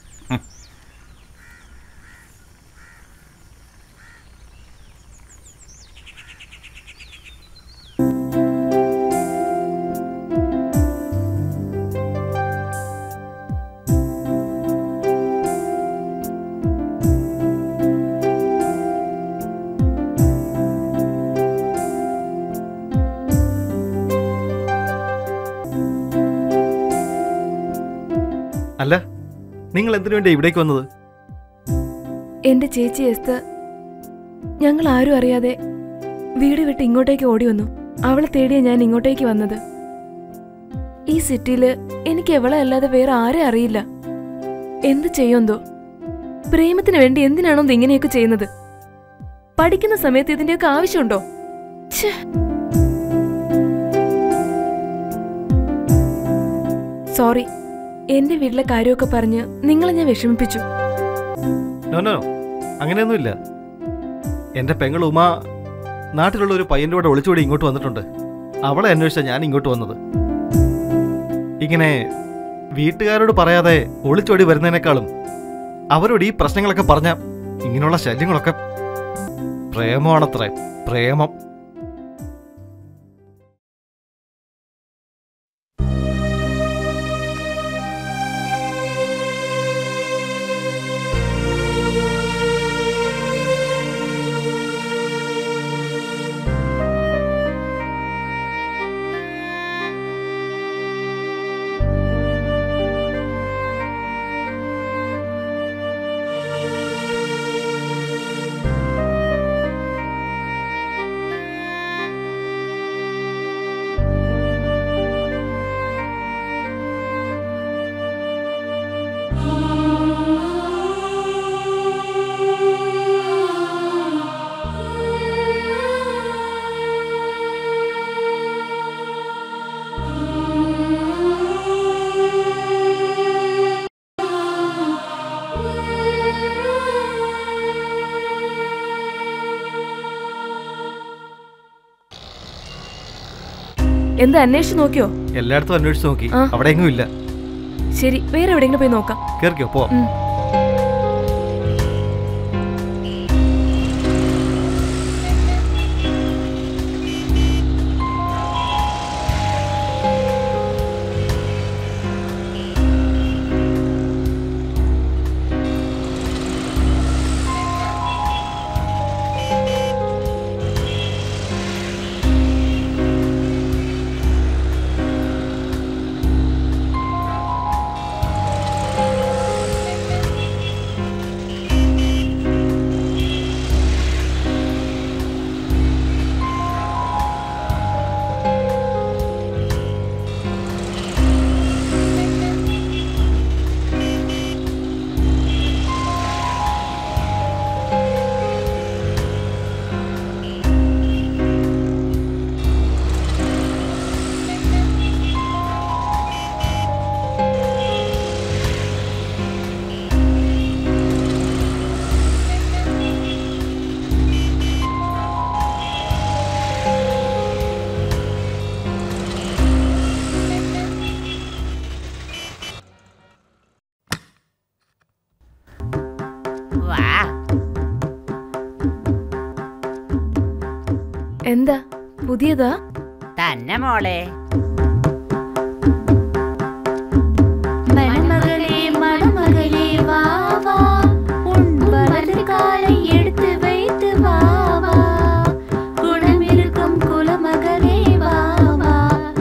അല്ല നിങ്ങൾ എന്തിനു വേണ്ടി ഇവിടേക്ക് വന്നത് എന്റെ ചേച്ചി എസ്തർ ഞങ്ങൾ ആരും അറിയാതെ വീട് വിട്ട് ഇങ്ങോട്ടേക്ക് ഓടി വന്നു അവളെ തേടിയ ഞാൻ ഇങ്ങോട്ടേക്ക് വന്നത് ഈ സിറ്റിയില് എനിക്ക് എവളെ അല്ലാതെ വേറെ ആരെ അറിയില്ല എന്ത് ചെയ്യുമെന്തോ പ്രേമത്തിന് വേണ്ടി എന്തിനാണോ ഇത് ഇങ്ങനെയൊക്കെ ചെയ്യുന്നത് പഠിക്കുന്ന സമയത്ത് ഇതിന്റെയൊക്കെ ആവശ്യമുണ്ടോ ഛേ. സോറി എന്റെ വീട്ടിലെ കാര്യമൊക്കെ പറഞ്ഞ് നിങ്ങളെ ഞാൻ വിഷമിപ്പിച്ചു നോ നോ അങ്ങനെയൊന്നുമില്ല എൻ്റെ പെങ്ങൾ ഉമ നാട്ടിലുള്ള ഒരു പയ്യൻ്റെ കൂടെ ഒളിച്ചുകൂടി ഇങ്ങോട്ട് വന്നിട്ടുണ്ട് അവളെ അന്വേഷിച്ചാൽ ഞാൻ ഇങ്ങോട്ട് വന്നത് ഇങ്ങനെ വീട്ടുകാരോട് പറയാതെ ഒളിച്ചോടി വരുന്നതിനേക്കാളും അവരോട് ഈ പ്രശ്നങ്ങളൊക്കെ പറഞ്ഞ ഇങ്ങനെയുള്ള ശല്യങ്ങളൊക്കെ പ്രേമമാണത്രേ പ്രേമം എന്താ അന്വേഷിച്ച് നോക്കിയോ എല്ലായിടത്തും അന്വേഷിച്ച് നോക്കി ആ. അവിടെ എങ്ങും ഇല്ല ശരി വേറെ എവിടെയെങ്കിലും പോയി നോക്കാം കേറിക്കോ പോ ഉം. വാ എന്താ പുതിയതാ തന്നെ മോളെ மணமகளே மணமகளே வா வா உன் வலது காலை எடுத்து வைத்து வா வா குணமிருக்கும் குலமகளே வா வா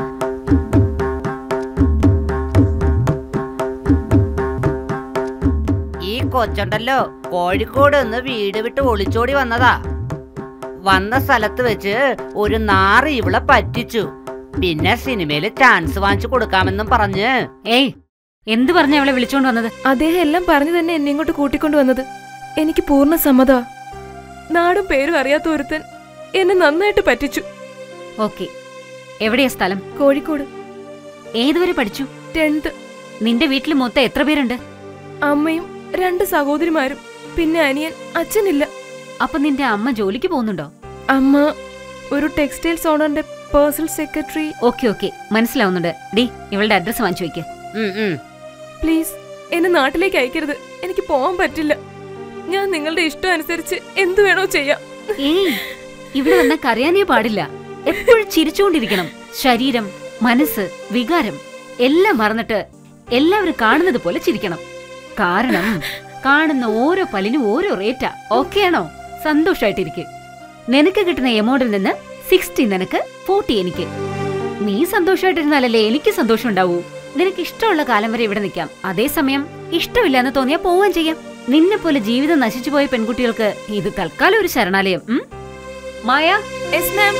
ഈ കൊച്ചുണ്ടല്ലോ കോഴിക്കോട് നിന്ന് വീട് വിട്ട് ഒളിച്ചോടി വന്നതാ വന്ന സ്ഥലത്ത് വെച്ച് ഒരു നാറ് ഇവളെ പറ്റിച്ചു പിന്നെ സിനിമയില് ചാൻസ് വാങ്ങിച്ചു കൊടുക്കാമെന്നും പറഞ്ഞ് ഏയ് എന്ത് പറഞ്ഞ അവളെ വിളിച്ചോണ്ട് വന്നത് അദ്ദേഹം എല്ലാം പറഞ്ഞു തന്നെ എന്നെ ഇങ്ങോട്ട് കൂട്ടിക്കൊണ്ടു വന്നത് എനിക്ക് പൂർണ്ണ സമ്മതമാ നാടും പേരും അറിയാത്ത ഒരുത്തൻ എന്നെ നന്നായിട്ട് പറ്റിച്ചു ഓക്കെ എവിടെയാ സ്ഥലം കോഴിക്കോട് ഏതുവരെ പഠിച്ചു ടെൻത്ത് നിന്റെ വീട്ടിൽ മൊത്തം എത്ര പേരുണ്ട് അമ്മയും രണ്ട് സഹോദരിമാരും പിന്നെ അനിയൻ അച്ഛനില്ല അപ്പൊ നിന്റെ അമ്മ ജോലിക്ക് പോകുന്നുണ്ടോ അമ്മ ഒരു ടെക്സ്റ്റൈൽസ് ഓണറിന്റെ പേഴ്സണൽ സെക്രട്ടറി ഓക്കെ ഓക്കെ മനസ്സിലാവുന്നുണ്ട് ഡി ഇവളുടെ അഡ്രസ് വാങ്ങിച്ചു വയ്ക്ക് ഉം ഉം. പ്ലീസ് എന്നെ നാട്ടിലേക്ക് അയക്കരുത് എനിക്ക് പോകാൻ പറ്റില്ല ഞാൻ നിങ്ങളുടെ ഇഷ്ടം അനുസരിച്ച് എന്തു വേണോ ചെയ്യാം ഏയ് ഇവിടെ വന്ന കരയാനേ പാടില്ല എപ്പോഴും ചിരിച്ചുകൊണ്ടിരിക്കണം ശരീരം മനസ്സ് വികാരം എല്ലാം മറന്നിട്ട് എല്ലാവരും കാണുന്നത് പോലെ ചിരിക്കണം കാരണം കാണുന്ന ഓരോ പലിനും ഓരോ റേറ്റാ ഓക്കെ ആണോ സന്തോഷായിട്ടിരിക്കെ നിനക്ക് കിട്ടുന്ന എമൗണ്ടിൽ നിന്ന് സിക്സ്റ്റി നിനക്ക് ഫോർട്ടി എനിക്ക് നീ സന്തോഷമായിട്ടിരുന്നാലല്ലേ എനിക്ക് സന്തോഷം ഉണ്ടാവൂ നിനക്ക് ഇഷ്ടമുള്ള കാലം വരെ ഇവിടെ നിൽക്കാം അതേസമയം ഇഷ്ടമില്ല എന്ന് തോന്നിയാ പോവാൻ ചെയ്യാം നിന്നെ പോലെ ജീവിതം നശിച്ചു പോയ പെൺകുട്ടികൾക്ക് ഇത് തൽക്കാലം ഒരു ശരണാലയം ഉം? മായ യെസ് മാം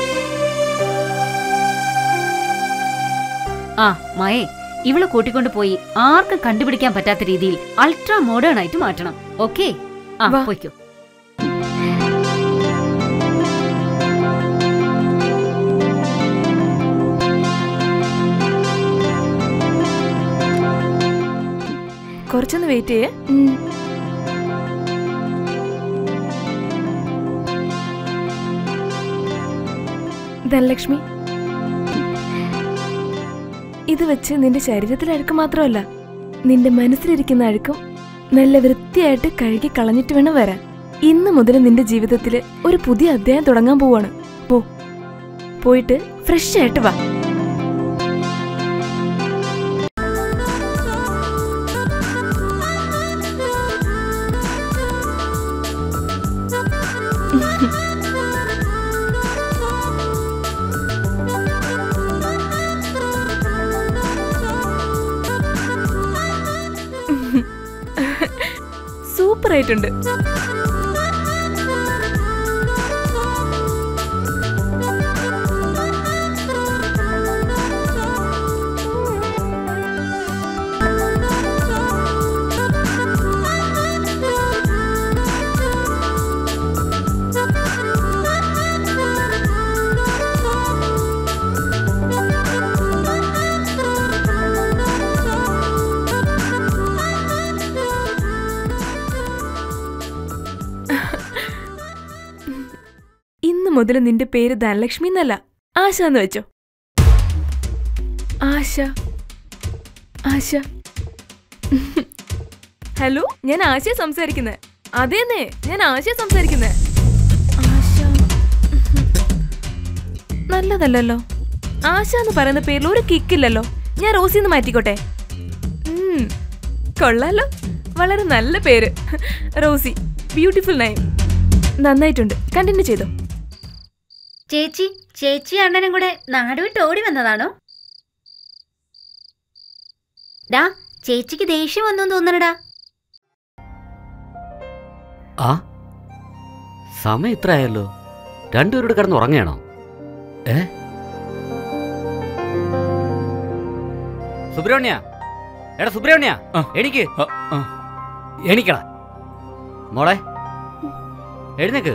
ആ മായേ ഇവളെ കൂട്ടിക്കൊണ്ട് പോയി ആർക്കും കണ്ടുപിടിക്കാൻ പറ്റാത്ത രീതിയിൽ അൾട്രാ മോഡേൺ ആയിട്ട് മാറ്റണം ഓക്കെ ആ വാ. പോയിക്കോ കുറച്ചൊന്ന് വെയിറ്റ് ചെയ്യേ ധനലക്ഷ്മി ഇത് വെച്ച് നിന്റെ ശരീരത്തിലെ അഴുക്ക് മാത്രമല്ല നിന്റെ മനസ്സിലിരിക്കുന്ന അഴുക്കും നല്ല വൃത്തിയായിട്ട് കഴുകി കളഞ്ഞിട്ട് വേണം വരാൻ ഇന്ന് മുതൽ നിന്റെ ജീവിതത്തിൽ ഒരു പുതിയ അധ്യായം തുടങ്ങാൻ പോവാണ് പോ പോയിട്ട് ഫ്രഷ് ആയിട്ട് വാ സൂപ്പർ ആയിട്ടുണ്ട് ഇന്ന് മുതൽ നിന്റെ പേര് ധനലക്ഷ്മി എന്നല്ല ആശ എന്ന് വെച്ചോ ആശ ആശ ഹലോ ഞാൻ ആശയ സംസാരിക്കുന്നത് അതേന്നെ ഞാൻ ആശയ സംസാരിക്കുന്നത് ആശ നല്ലതല്ലല്ലോ ആശ എന്ന് പറയുന്ന പേരിൽ ഒരു കിക്കില്ലല്ലോ ഞാൻ റോസിന്ന് മാറ്റിക്കോട്ടെ ഉം, കൊള്ളാലോ വളരെ നല്ല പേര് റോസി ബ്യൂട്ടിഫുൾ നൈം നന്നായിട്ടുണ്ട് കണ്ടിന്യൂ ചെയ്തോ ചേച്ചി ചേച്ചി അണ്ണനും കൂടെ നാട് വിട്ട് ഓടി വന്നതാണോ ഡാ ചേച്ചിക്ക് ദേഷ്യം വന്നു തോന്നണടാ ആ സമയം ഇത്ര ആയല്ലോ രണ്ടുപേരോട് കിടന്ന് ഉറങ്ങണോ ഏ സുബ്രഹ്മണ്യ എടാ സുബ്രഹ്മണ്യ ആ. എനിക്ക് ആ, ആ. എണിക്കടാ മോളെ എഴുന്നേക്ക്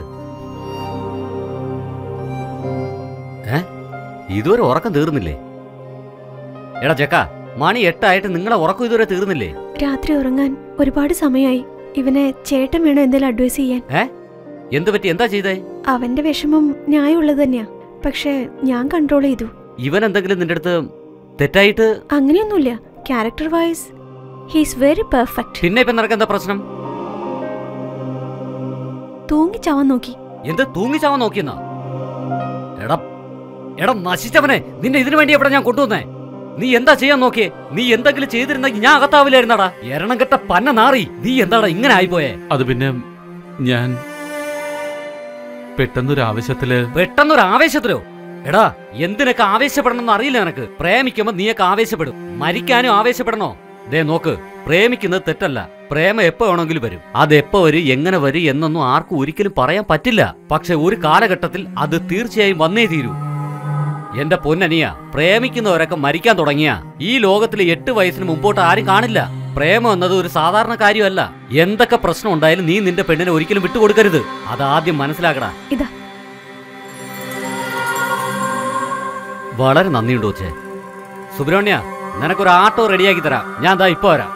ഏ ഇതുവരെ ഉറക്കം തീർന്നില്ലേ എടാ ചെക്ക മണി എട്ടായിട്ട് നിങ്ങളെ ഉറക്കം ഇതുവരെ തീർന്നില്ലേ രാത്രി ഉറങ്ങാൻ ഒരുപാട് സമയമായി ഇവനെ ചേട്ടൻ വേണോ എന്തെങ്കിലും അഡ്വൈസ് ചെയ്യാൻ എന്ത് പറ്റി എന്താ ചെയ്തേ അവന്റെ വിഷമം ന്യായമുള്ളത് തന്നെയാ പക്ഷേ ഞാൻ കൺട്രോൾ ചെയ്തു ഇവൻ എന്തെങ്കിലും നിന്റെ അടുത്ത് തെറ്റായിട്ട് അങ്ങനെയൊന്നുമില്ല character wise he's very perfect പിന്നെ ഇപ്പൊ നിനക്ക് എന്താ പ്രശ്നം തൂങ്ങിച്ചാവാൻ നോക്കി എന്ത് തൂങ്ങിച്ചാവാൻ നോക്കിയെന്നാ എടാ എടാ നശിച്ചവനെ നിന്നെ ഇതിനു വേണ്ടി എവിടെ ഞാൻ കൊണ്ടുവന്നേ നീ എന്താ ചെയ്യാൻ നോക്കിയേ നീ എന്തെങ്കിലും ചെയ്തിരുന്നെങ്കിൽ ഞാൻ അകത്താവില്ലായിരുന്നടാ എരണം കെട്ട പന്ന നാറി നീ എന്താടാ ഇങ്ങനെ ആയിപ്പോയേ അത് പിന്നെ ഞാൻ പെട്ടെന്നൊരു ആവശ്യത്തില് പെട്ടെന്നൊരു ആവേശത്തിലോ എടാ എന്തിനൊക്കെ ആവേശപ്പെടണമെന്ന് അറിയില്ല നിനക്ക് പ്രേമിക്കുമ്പോ നീയൊക്കെ ആവേശപ്പെടും മരിക്കാനും ആവേശപ്പെടണോ ദേ നോക്ക് പ്രേമിക്കുന്നത് തെറ്റല്ല പ്രേമം എപ്പോ വേണമെങ്കിലും വരും അത് എപ്പോ വരും എങ്ങനെ വരും എന്നൊന്നും ആർക്കും ഒരിക്കലും പറയാൻ പറ്റില്ല പക്ഷെ ഒരു കാലഘട്ടത്തിൽ അത് തീർച്ചയായും വന്നേ തീരൂ എന്റെ പൊന്നനിയ പ്രേമിക്കുന്നവരൊക്കെ മരിക്കാൻ തുടങ്ങിയ ഈ ലോകത്തിൽ എട്ട് വയസ്സിന് മുമ്പോട്ട് ആരും കാണില്ല പ്രേമം എന്നത് ഒരു സാധാരണ കാര്യമല്ല എന്തൊക്കെ പ്രശ്നം ഉണ്ടായാലും നീ നിന്റെ പെണ്ണിനെ ഒരിക്കലും വിട്ടുകൊടുക്കരുത് അതാദ്യം മനസ്സിലാക്കടാ ഇതാ വളരെ നന്ദിയുണ്ട് കൊച്ചേ സുബ്രഹ്മണ്യ നിനക്കൊരു ആട്ടോ റെഡിയാക്കി തരാം ഞാൻ ദാ ഇപ്പൊ വരാം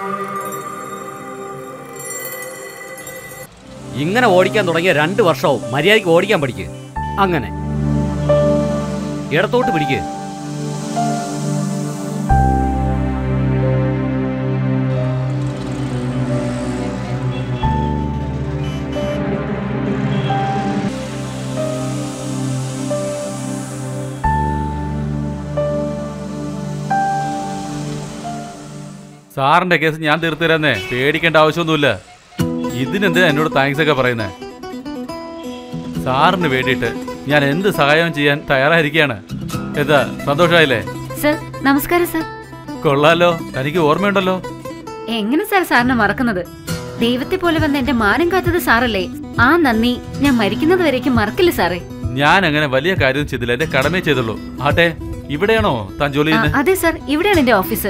ഇങ്ങനെ ഓടിക്കാൻ തുടങ്ങിയ രണ്ട് വർഷവും മര്യാദയ്ക്ക് ഓടിക്കാൻ പഠിക്ക് അങ്ങനെ ഇടത്തോട്ട് പിടിക്ക് സാറിന്റെ കേസ് ഞാൻ തീർത്തു തരാന്നേ പേടിക്കേണ്ട ആവശ്യമൊന്നുമില്ല ഇതിനെന്തിനാ എന്നോട് താങ്ക്സ് ഒക്കെ പറയുന്നേ സാറിന് വേണ്ടിയിട്ട് ഞാൻ എന്ത് സഹായം ചെയ്യാൻ തയ്യാറായിരിക്കുകയാണ് എന്താ സന്തോഷമായില്ലേ സർ നമസ്കാരം സർ കൊള്ളാലോ തനിക്ക് ഓർമ്മയുണ്ടല്ലോ എങ്ങനെ സാർ സാറിനെ മറക്കുന്നത് ദൈവത്തെ പോലെ വന്ന് എന്റെ മാനം കാത്തത് സാറല്ലേ ആ നന്ദി ഞാൻ മരിക്കുന്നത് വരേക്കും മറക്കില്ല സാറേ ഞാൻ അങ്ങനെ വലിയ കാര്യം ചെയ്തില്ല എന്റെ കടമേ ചെയ്തുള്ളൂ ആട്ടെ ഇവിടെയാണോ താൻ ജോലി ആ, ചെയ്യുന്നത് അതെ സാർ ഇവിടെയാണ് എന്റെ ഓഫീസ്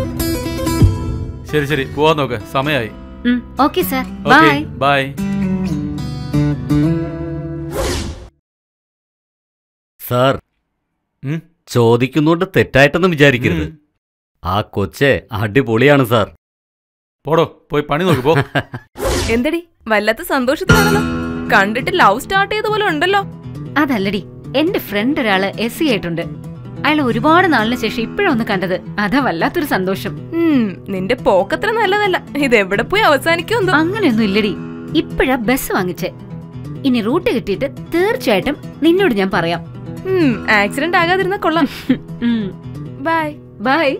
ശരി ശരി പോവാൻ നോക്ക് സമയമായി okay sir okay bye bye sir ഉം? ചോദിക്കുന്നോണ്ട് തെറ്റായിട്ടൊന്നും വിചാരിക്കരുത് ഉം. ആ കൊച്ചെ അടിപൊളിയാണ് സാർ പോടോ പോയി പണി നോക്ക് പോ എന്തടി വല്ലാത്ത സന്തോഷത്തിലാണല്ലോ കണ്ടിട്ട് ലവ് സ്റ്റാർട്ട് ചെയ്ത പോലെ ഉണ്ടല്ലോ അതല്ലടി എന്റെ ഫ്രണ്ട് ഒരാള് എസ് സി ആയിട്ടുണ്ട് അയാൾ ഒരുപാട് നാളിന് ശേഷം ഇപ്പോഴൊന്ന് കണ്ടത് അതാ വല്ലാത്തൊരു സന്തോഷം ഉം, നിന്റെ പോക്കത്ര നല്ലതല്ല ഇത് എവിടെ പോയി അവസാനിക്കുമെന്തോ അങ്ങനെയൊന്നും ഇല്ലടി ഇപ്പോഴാ ബസ് വാങ്ങിച്ചേ ഇനി റൂട്ട് കിട്ടിയിട്ട് തീർച്ചയായിട്ടും നിന്നോട് ഞാൻ പറയാം ആക്സിഡന്റ് ആകാതിരുന്ന കൊള്ളാം ബൈ ബൈ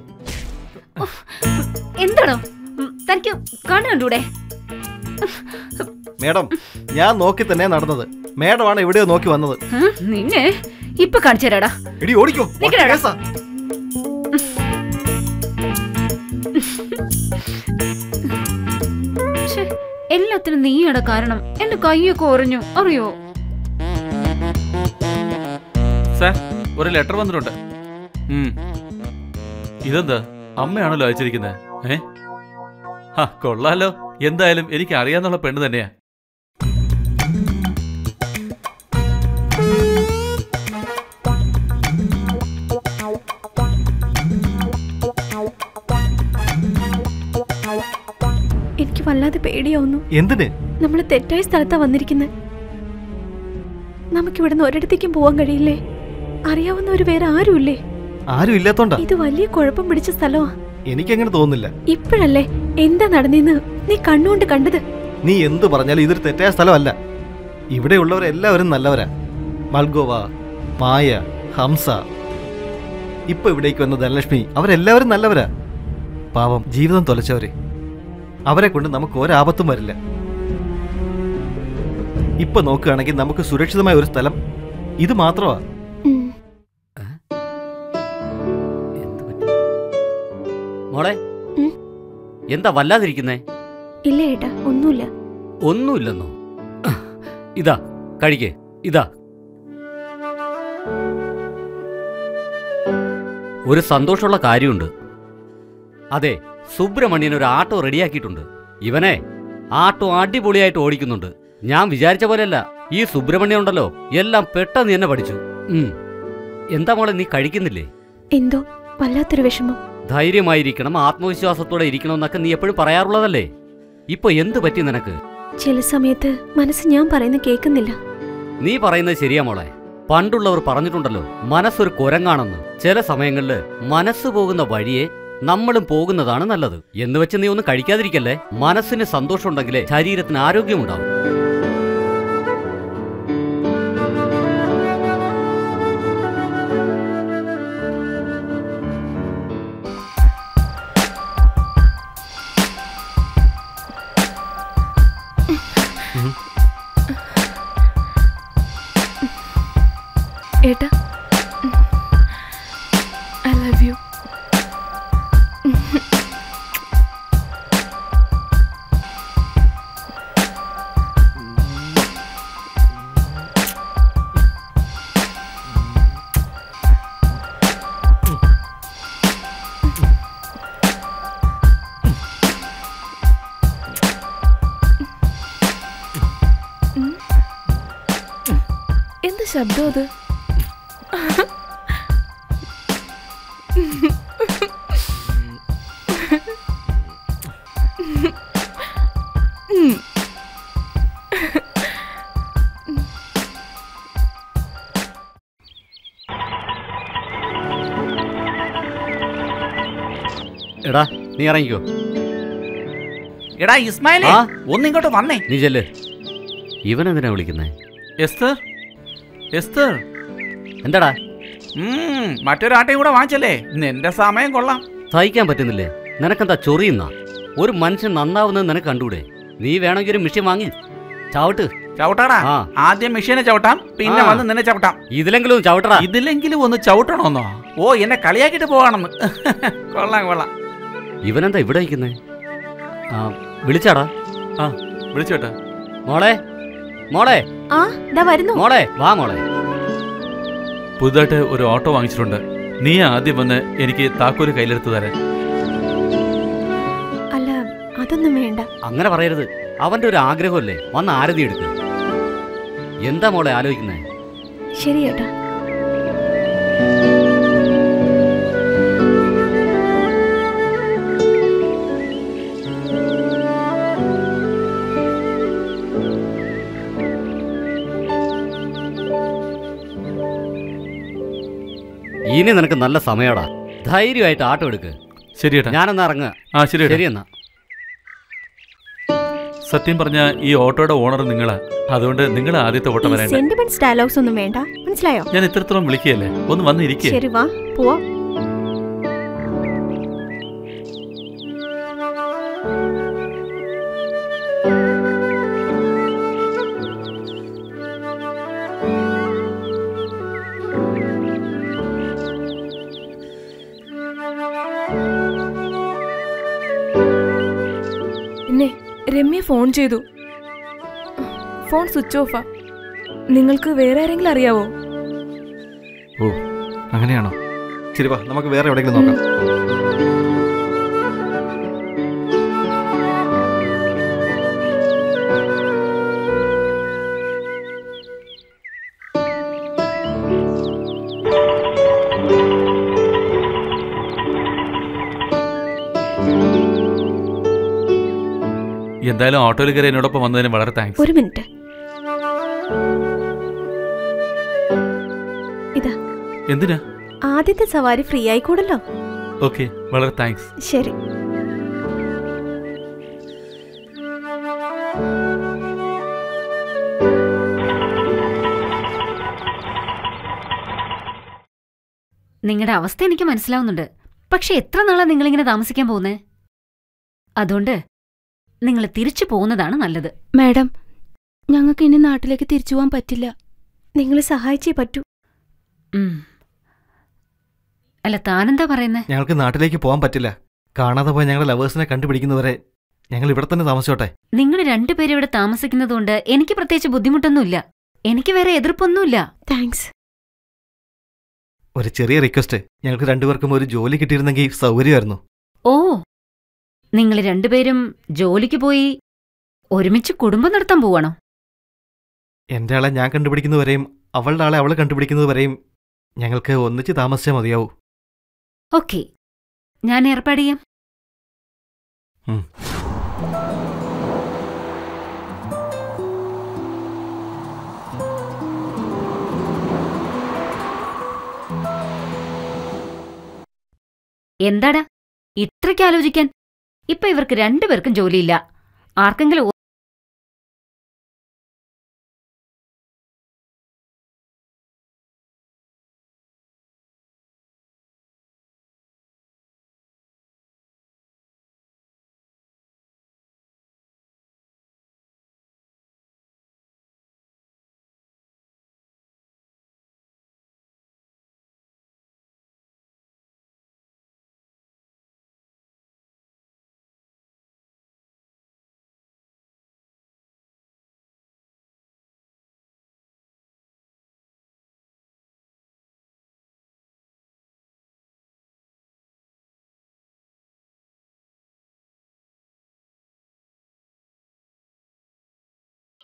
എന്താണോ ഉം, തനിക്ക് കണ്ണു കണ്ടൂടെ മേഡം ഞാൻ നോക്കി തന്നെ നടന്നത് മേഡമാണ് എവിടെയോ നോക്കി വന്നത് ഹ? നിന്നെ ഇപ്പൊ കാണിച്ചു തരാടാ എടി ഓടിക്കോ നിക്കടാ. കേസാ. ഛെ, എല്ലാത്തിനും നീയാണ് കാരണം എന്റെ കൈയൊക്കെ ഒറഞ്ഞു അറിയോ സാർ ഒരു ലെറ്റർ വന്നിട്ടുണ്ട് ഉം. ഇതെന്താ അമ്മയാണല്ലോ അയച്ചിരിക്കുന്നത് ഏ ആ കൊള്ളാലോ എന്തായാലും എനിക്ക് അറിയാന്നുള്ള പെണ്ണ് തന്നെയാ എനിക്ക് വല്ലാതെ പേടിയാവുന്നു എന്തിന് നമ്മൾ തെറ്റായ സ്ഥലത്താ വന്നിരിക്കുന്നത് നമുക്കിവിടുന്ന് ഒരിടത്തേക്കും പോവാൻ കഴിയില്ലേ അറിയാവുന്നവര് വേറെ ആരുമില്ലേ ആരും ഇല്ലാത്തോണ്ടാ ഇത് വലിയ കുഴപ്പം പിടിച്ച സ്ഥലമാ എനിക്കങ്ങനെ തോന്നുന്നില്ല ഇപ്പോഴല്ലേ എന്താ നടന്നേന്ന് നീ കണ്ണുകൊണ്ട് കണ്ടത് നീ എന്ത് പറഞ്ഞാലും ഇതൊരു തെറ്റായ സ്ഥലമല്ല ഇവിടെയുള്ളവരെല്ലാവരും നല്ലവരാ മൽഗോവ മായ ഹംസ ഇപ്പൊ ഇവിടേക്ക് വന്ന ധനലക്ഷ്മി അവരെല്ലാവരും നല്ലവരാ പാവം ജീവിതം തൊലച്ചവരെ അവരെ കൊണ്ട് നമുക്ക് ഒരാപത്തും വരില്ല ഇപ്പൊ നോക്കുകയാണെങ്കിൽ നമുക്ക് സുരക്ഷിതമായ ഒരു സ്ഥലം ഇത് മാത്രമാ ഉം. എന്ത് പറ്റി? മോളെ ഉം? എന്താ വല്ലാതിരിക്കുന്നേ ഇല്ല ഏട്ടാ ഒന്നുമില്ല ഒന്നുമില്ലെന്നോ ഇതാ കഴിക്കേ ഇതാ ഒരു സന്തോഷമുള്ള കാര്യമുണ്ട് അതെ സുബ്രഹ്മണ്യൻ ഒരു ആട്ടോ റെഡിയാക്കിയിട്ടുണ്ട് ഇവനെ ആട്ടോ അടിപൊളിയായിട്ട് ഓടിക്കുന്നുണ്ട് ഞാൻ വിചാരിച്ച പോലെയല്ല ഈ സുബ്രഹ്മണ്യം ഉണ്ടല്ലോ എല്ലാം പെട്ടെന്ന് തന്നെ പഠിച്ചു ഉം. എന്താ മോളെ നീ കഴിക്കുന്നില്ലേ എന്തോ വല്ലാത്തൊരു വിഷമം ധൈര്യമായിരിക്കണം ആത്മവിശ്വാസത്തോടെ ഇരിക്കണം എന്നൊക്കെ നീ എപ്പോഴും പറയാറുള്ളതല്ലേ ഇപ്പൊ എന്ത് പറ്റി നിനക്ക് ചില സമയത്ത് മനസ്സ് ഞാൻ പറയുന്ന കേൾക്കുന്നില്ല നീ പറയുന്നത് ശരിയാ മോളെ പണ്ടുള്ളവർ പറഞ്ഞിട്ടുണ്ടല്ലോ മനസ്സൊരു കുരങ്ങാണെന്ന് ചില സമയങ്ങളിൽ മനസ്സ് പോകുന്ന വഴിയെ നമ്മളും പോകുന്നതാണ് നല്ലത് എന്ന് വെച്ച് നീ ഒന്നും കഴിക്കാതിരിക്കല്ലേ മനസ്സിന് സന്തോഷമുണ്ടെങ്കിലേ ശരീരത്തിന് ആരോഗ്യമുണ്ടാവും ഏട്ടാ ഐ ലവ് യു എന്ത് ശബ്ദം അത് എടാ നീ ഇറങ്ങിക്കോ എടാ ഇസ്മായിലേ ആ? ഒന്നിങ്ങോട്ട് വന്നേ നീ ചെല്ല് ഇവനെന്തിനാ വിളിക്കുന്നേ എസ്തർ എസ്തർ എന്താടാ ഉം, മറ്റൊരാട്ടയും കൂടെ വാങ്ങിച്ചല്ലേ നിന്റെ സമയം കൊള്ളാം സഹിക്കാൻ പറ്റുന്നില്ലേ നിനക്കെന്താ ചൊറിയുന്ന ഒരു മനുഷ്യൻ നന്നാവുന്നത് നിനക്ക് കണ്ടൂടെ നീ വേണമെങ്കിൽ ഒരു മിഷ്യം വാങ്ങി ചവിട്ട് ചവിട്ടാടാ ആ. ആദ്യം മെഷീനെ ചവിട്ടാം പിന്നെ ആ. വന്ന് നിന്നെ ചവിട്ടാം ഇതിലെങ്കിലും ചവിട്ടടാ ഇതിലെങ്കിലും ഒന്ന് ചവിട്ടണമെന്നോ ഓ എന്നെ കളിയാക്കിട്ട് പോവാണെന്ന് കൊള്ളാം കൊള്ളാം ഇവനെന്താ ഇവിടെ ഇരിക്കുന്നേ ആ വിളിച്ചാടാ ആ വിളിച്ചേട്ടാ മോളെ മോളെ ആ ദാ വരുന്നു മോളെ വാ മോളെ പുതുതായിട്ട് ഒരു ഓട്ടോ വാങ്ങിച്ചിട്ടുണ്ട് നീ ആദ്യം വന്ന് എനിക്ക് താക്കോല് കയ്യിലെടുത്ത് തരാൻ അല്ല അതൊന്നും വേണ്ട അങ്ങനെ പറയരുത് അവന്റെ ഒരു ആഗ്രഹമല്ലേ വന്ന് ആരതി എടുക്ക് എന്താ മോളെ ആലോചിക്കുന്നേ ശരി ഏട്ടാ ഇനി നിനക്ക് നല്ല സമയടാ ധൈര്യമായിട്ട് ആട്ടോ എടുക്ക് ശരി ഏട്ടാ ഞാനെന്നാ ഇറങ്ങുക ആ ശരി ഏട്ടാ. ശരി എന്നാ സത്യം പറഞ്ഞ ഈ ഓട്ടോയുടെ ഓണർ നിങ്ങളാ അതുകൊണ്ട് നിങ്ങൾ ആദ്യത്തെ ഓട്ടം വരേണ്ട സെന്റിമെന്റ്സ് ഡയലോഗ്സ് ഒന്നും വേണ്ട മനസ്സിലായോ ഞാൻ ഇത്രത്തോളം വിളിക്കുകയല്ലേ ഒന്ന് വന്ന് ഇരിക്കേ ശരി വാ പോവാ പിന്നെ രമ്യ ഫോൺ ചെയ്തു ഫോൺ സ്വിച്ച് ഓഫാ നിങ്ങൾക്ക് വേറെ ആരെങ്കിലും അറിയാവോ ഓ അങ്ങനെയാണോ ശരി വാ നമുക്ക് വേറെ എവിടെയെങ്കിലും നോക്കാം എന്തായാലും ഓട്ടോയിൽ കയറി എന്നോടൊപ്പം വന്നതിന് വളരെ താങ്ക്സ് ഒരു മിനിറ്റ് ഇതാ എന്തിനാ ആദ്യത്തെ സവാരി ഫ്രീ ആയിക്കൂടല്ലോ ഓക്കെ വളരെ താങ്ക്സ് ശരി നിങ്ങളുടെ അവസ്ഥ എനിക്ക് മനസ്സിലാവുന്നുണ്ട് പക്ഷെ എത്ര നാളാ നിങ്ങളിങ്ങനെ താമസിക്കാൻ പോകുന്നേ അതുകൊണ്ട് നിങ്ങൾ തിരിച്ചു പോകുന്നതാണ് നല്ലത് മാഡം ഞങ്ങൾക്ക് ഇനി നാട്ടിലേക്ക് തിരിച്ചു പോകാൻ പറ്റില്ല നിങ്ങൾ സഹായിച്ചേ പറ്റൂ ഉം. അല്ല താനെന്താ പറയുന്നേ ഞങ്ങൾക്ക് നാട്ടിലേക്ക് പോകാൻ പറ്റില്ല കാണാതെ പോയ ഞങ്ങളുടെ ലവേഴ്സിനെ കണ്ടുപിടിക്കുന്നവരെ ഞങ്ങൾ ഇവിടെ തന്നെ താമസിച്ചോട്ടെ നിങ്ങൾ രണ്ടുപേരും ഇവിടെ താമസിക്കുന്നതുകൊണ്ട് എനിക്ക് പ്രത്യേകിച്ച് ബുദ്ധിമുട്ടൊന്നുമില്ല എനിക്ക് വേറെ എതിർപ്പൊന്നുമില്ല താങ്ക്സ് ഒരു ചെറിയ റിക്വസ്റ്റ് ഞങ്ങൾക്ക് രണ്ടുപേർക്കും ഒരു ജോലി കിട്ടിയിരുന്നെങ്കിൽ സൗകര്യമായിരുന്നു ഓ നിങ്ങൾ രണ്ടുപേരും ജോലിക്ക് പോയി ഒരുമിച്ച് കുടുംബം നടത്താൻ പോവാണോ എൻ്റെ ആളെ ഞാൻ കണ്ടുപിടിക്കുന്നവരെയും അവളുടെ ആളെ അവൾ കണ്ടുപിടിക്കുന്നതുവരെയും ഞങ്ങൾക്ക് ഒന്നിച്ച് താമസിച്ചാൽ മതിയാവൂ ഓക്കെ ഞാൻ ഏർപ്പാട് ചെയ്യാം ഉം. എന്താടാ ഇത്രയ്ക്ക് ആലോചിക്കാൻ ഇപ്പൊ ഇവർക്ക് രണ്ടുപേർക്കും ജോലിയില്ല ആർക്കെങ്കിലും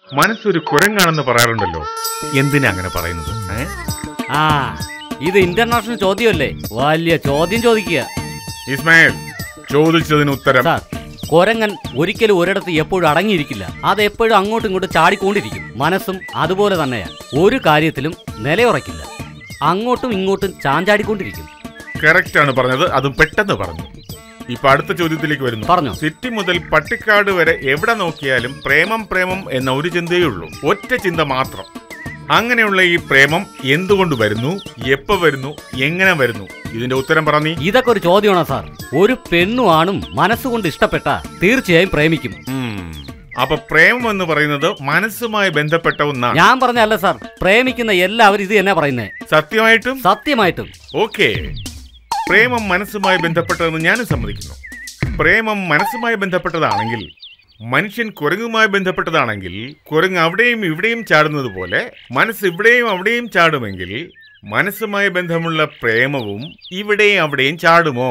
മനസ്സൊരു കുരങ്ങാണെന്ന് പറയാറുണ്ടല്ലോ എന്തിനാ അങ്ങനെ പറയുന്നത് ഏ? ആ ഇത് ഇന്റർനാഷണൽ ചോദ്യമല്ലേ വലിയ ചോദ്യം ചോദിക്കുക ഇസ്മായിൽ ചോദിച്ചതിന് ഉത്തരം സാർ കൊരങ്ങൻ ഒരിക്കലും ഒരിടത്ത് എപ്പോഴും അടങ്ങിയിരിക്കില്ല അത് എപ്പോഴും അങ്ങോട്ടും ഇങ്ങോട്ടും ചാടിക്കൊണ്ടിരിക്കും മനസ്സും അതുപോലെ തന്നെയാണ് ഒരു കാര്യത്തിലും നിലയുറക്കില്ല അങ്ങോട്ടും ഇങ്ങോട്ടും ചാഞ്ചാടിക്കൊണ്ടിരിക്കും കറക്റ്റ് ആണ് പറഞ്ഞത് അതും പെട്ടെന്ന് പറഞ്ഞു ഇപ്പൊ അടുത്ത ചോദ്യത്തിലേക്ക് വരുന്നു പറഞ്ഞോ. സിറ്റി മുതൽ പട്ടിക്കാട് വരെ എവിടെ നോക്കിയാലും പ്രേമം പ്രേമം എന്ന ഒരു ചിന്തയേ ഉള്ളൂ ഒറ്റ ചിന്ത മാത്രം അങ്ങനെയുള്ള ഈ പ്രേമം എന്തുകൊണ്ട് വരുന്നു എപ്പോ വരുന്നു എങ്ങനെ വരുന്നു ഇതിന്റെ ഉത്തരം പറഞ്ഞീ ഇതൊക്കെ ഒരു ചോദ്യമാണോ സാർ ഒരു പെണ്ണും ആണും മനസ്സുകൊണ്ട് ഇഷ്ടപ്പെട്ട തീർച്ചയായും പ്രേമിക്കും അപ്പൊ പ്രേമം എന്ന് പറയുന്നത് മനസ്സുമായി ബന്ധപ്പെട്ട ഒന്നാണ് ഞാൻ പറഞ്ഞല്ല സാർ പ്രേമിക്കുന്ന എല്ലാവരും ഇത് തന്നെ പറയുന്നേ സത്യമായിട്ടും സത്യമായിട്ടും ഓക്കെ പ്രേമം മനസ്സുമായി ബന്ധപ്പെട്ടതെന്ന് ഞാനും സമ്മതിക്കുന്നു പ്രേമം മനസ്സുമായി ബന്ധപ്പെട്ടതാണെങ്കിൽ മനുഷ്യൻ കുരങ്ങുമായി ബന്ധപ്പെട്ടതാണെങ്കിൽ കുരങ്ങ് അവിടെയും ഇവിടെയും ചാടുന്നത് പോലെ മനസ്സ് ഇവിടെയും അവിടെയും ചാടുമെങ്കിൽ മനസ്സുമായി ബന്ധമുള്ള പ്രേമവും ഇവിടെയും അവിടെയും ചാടുമോ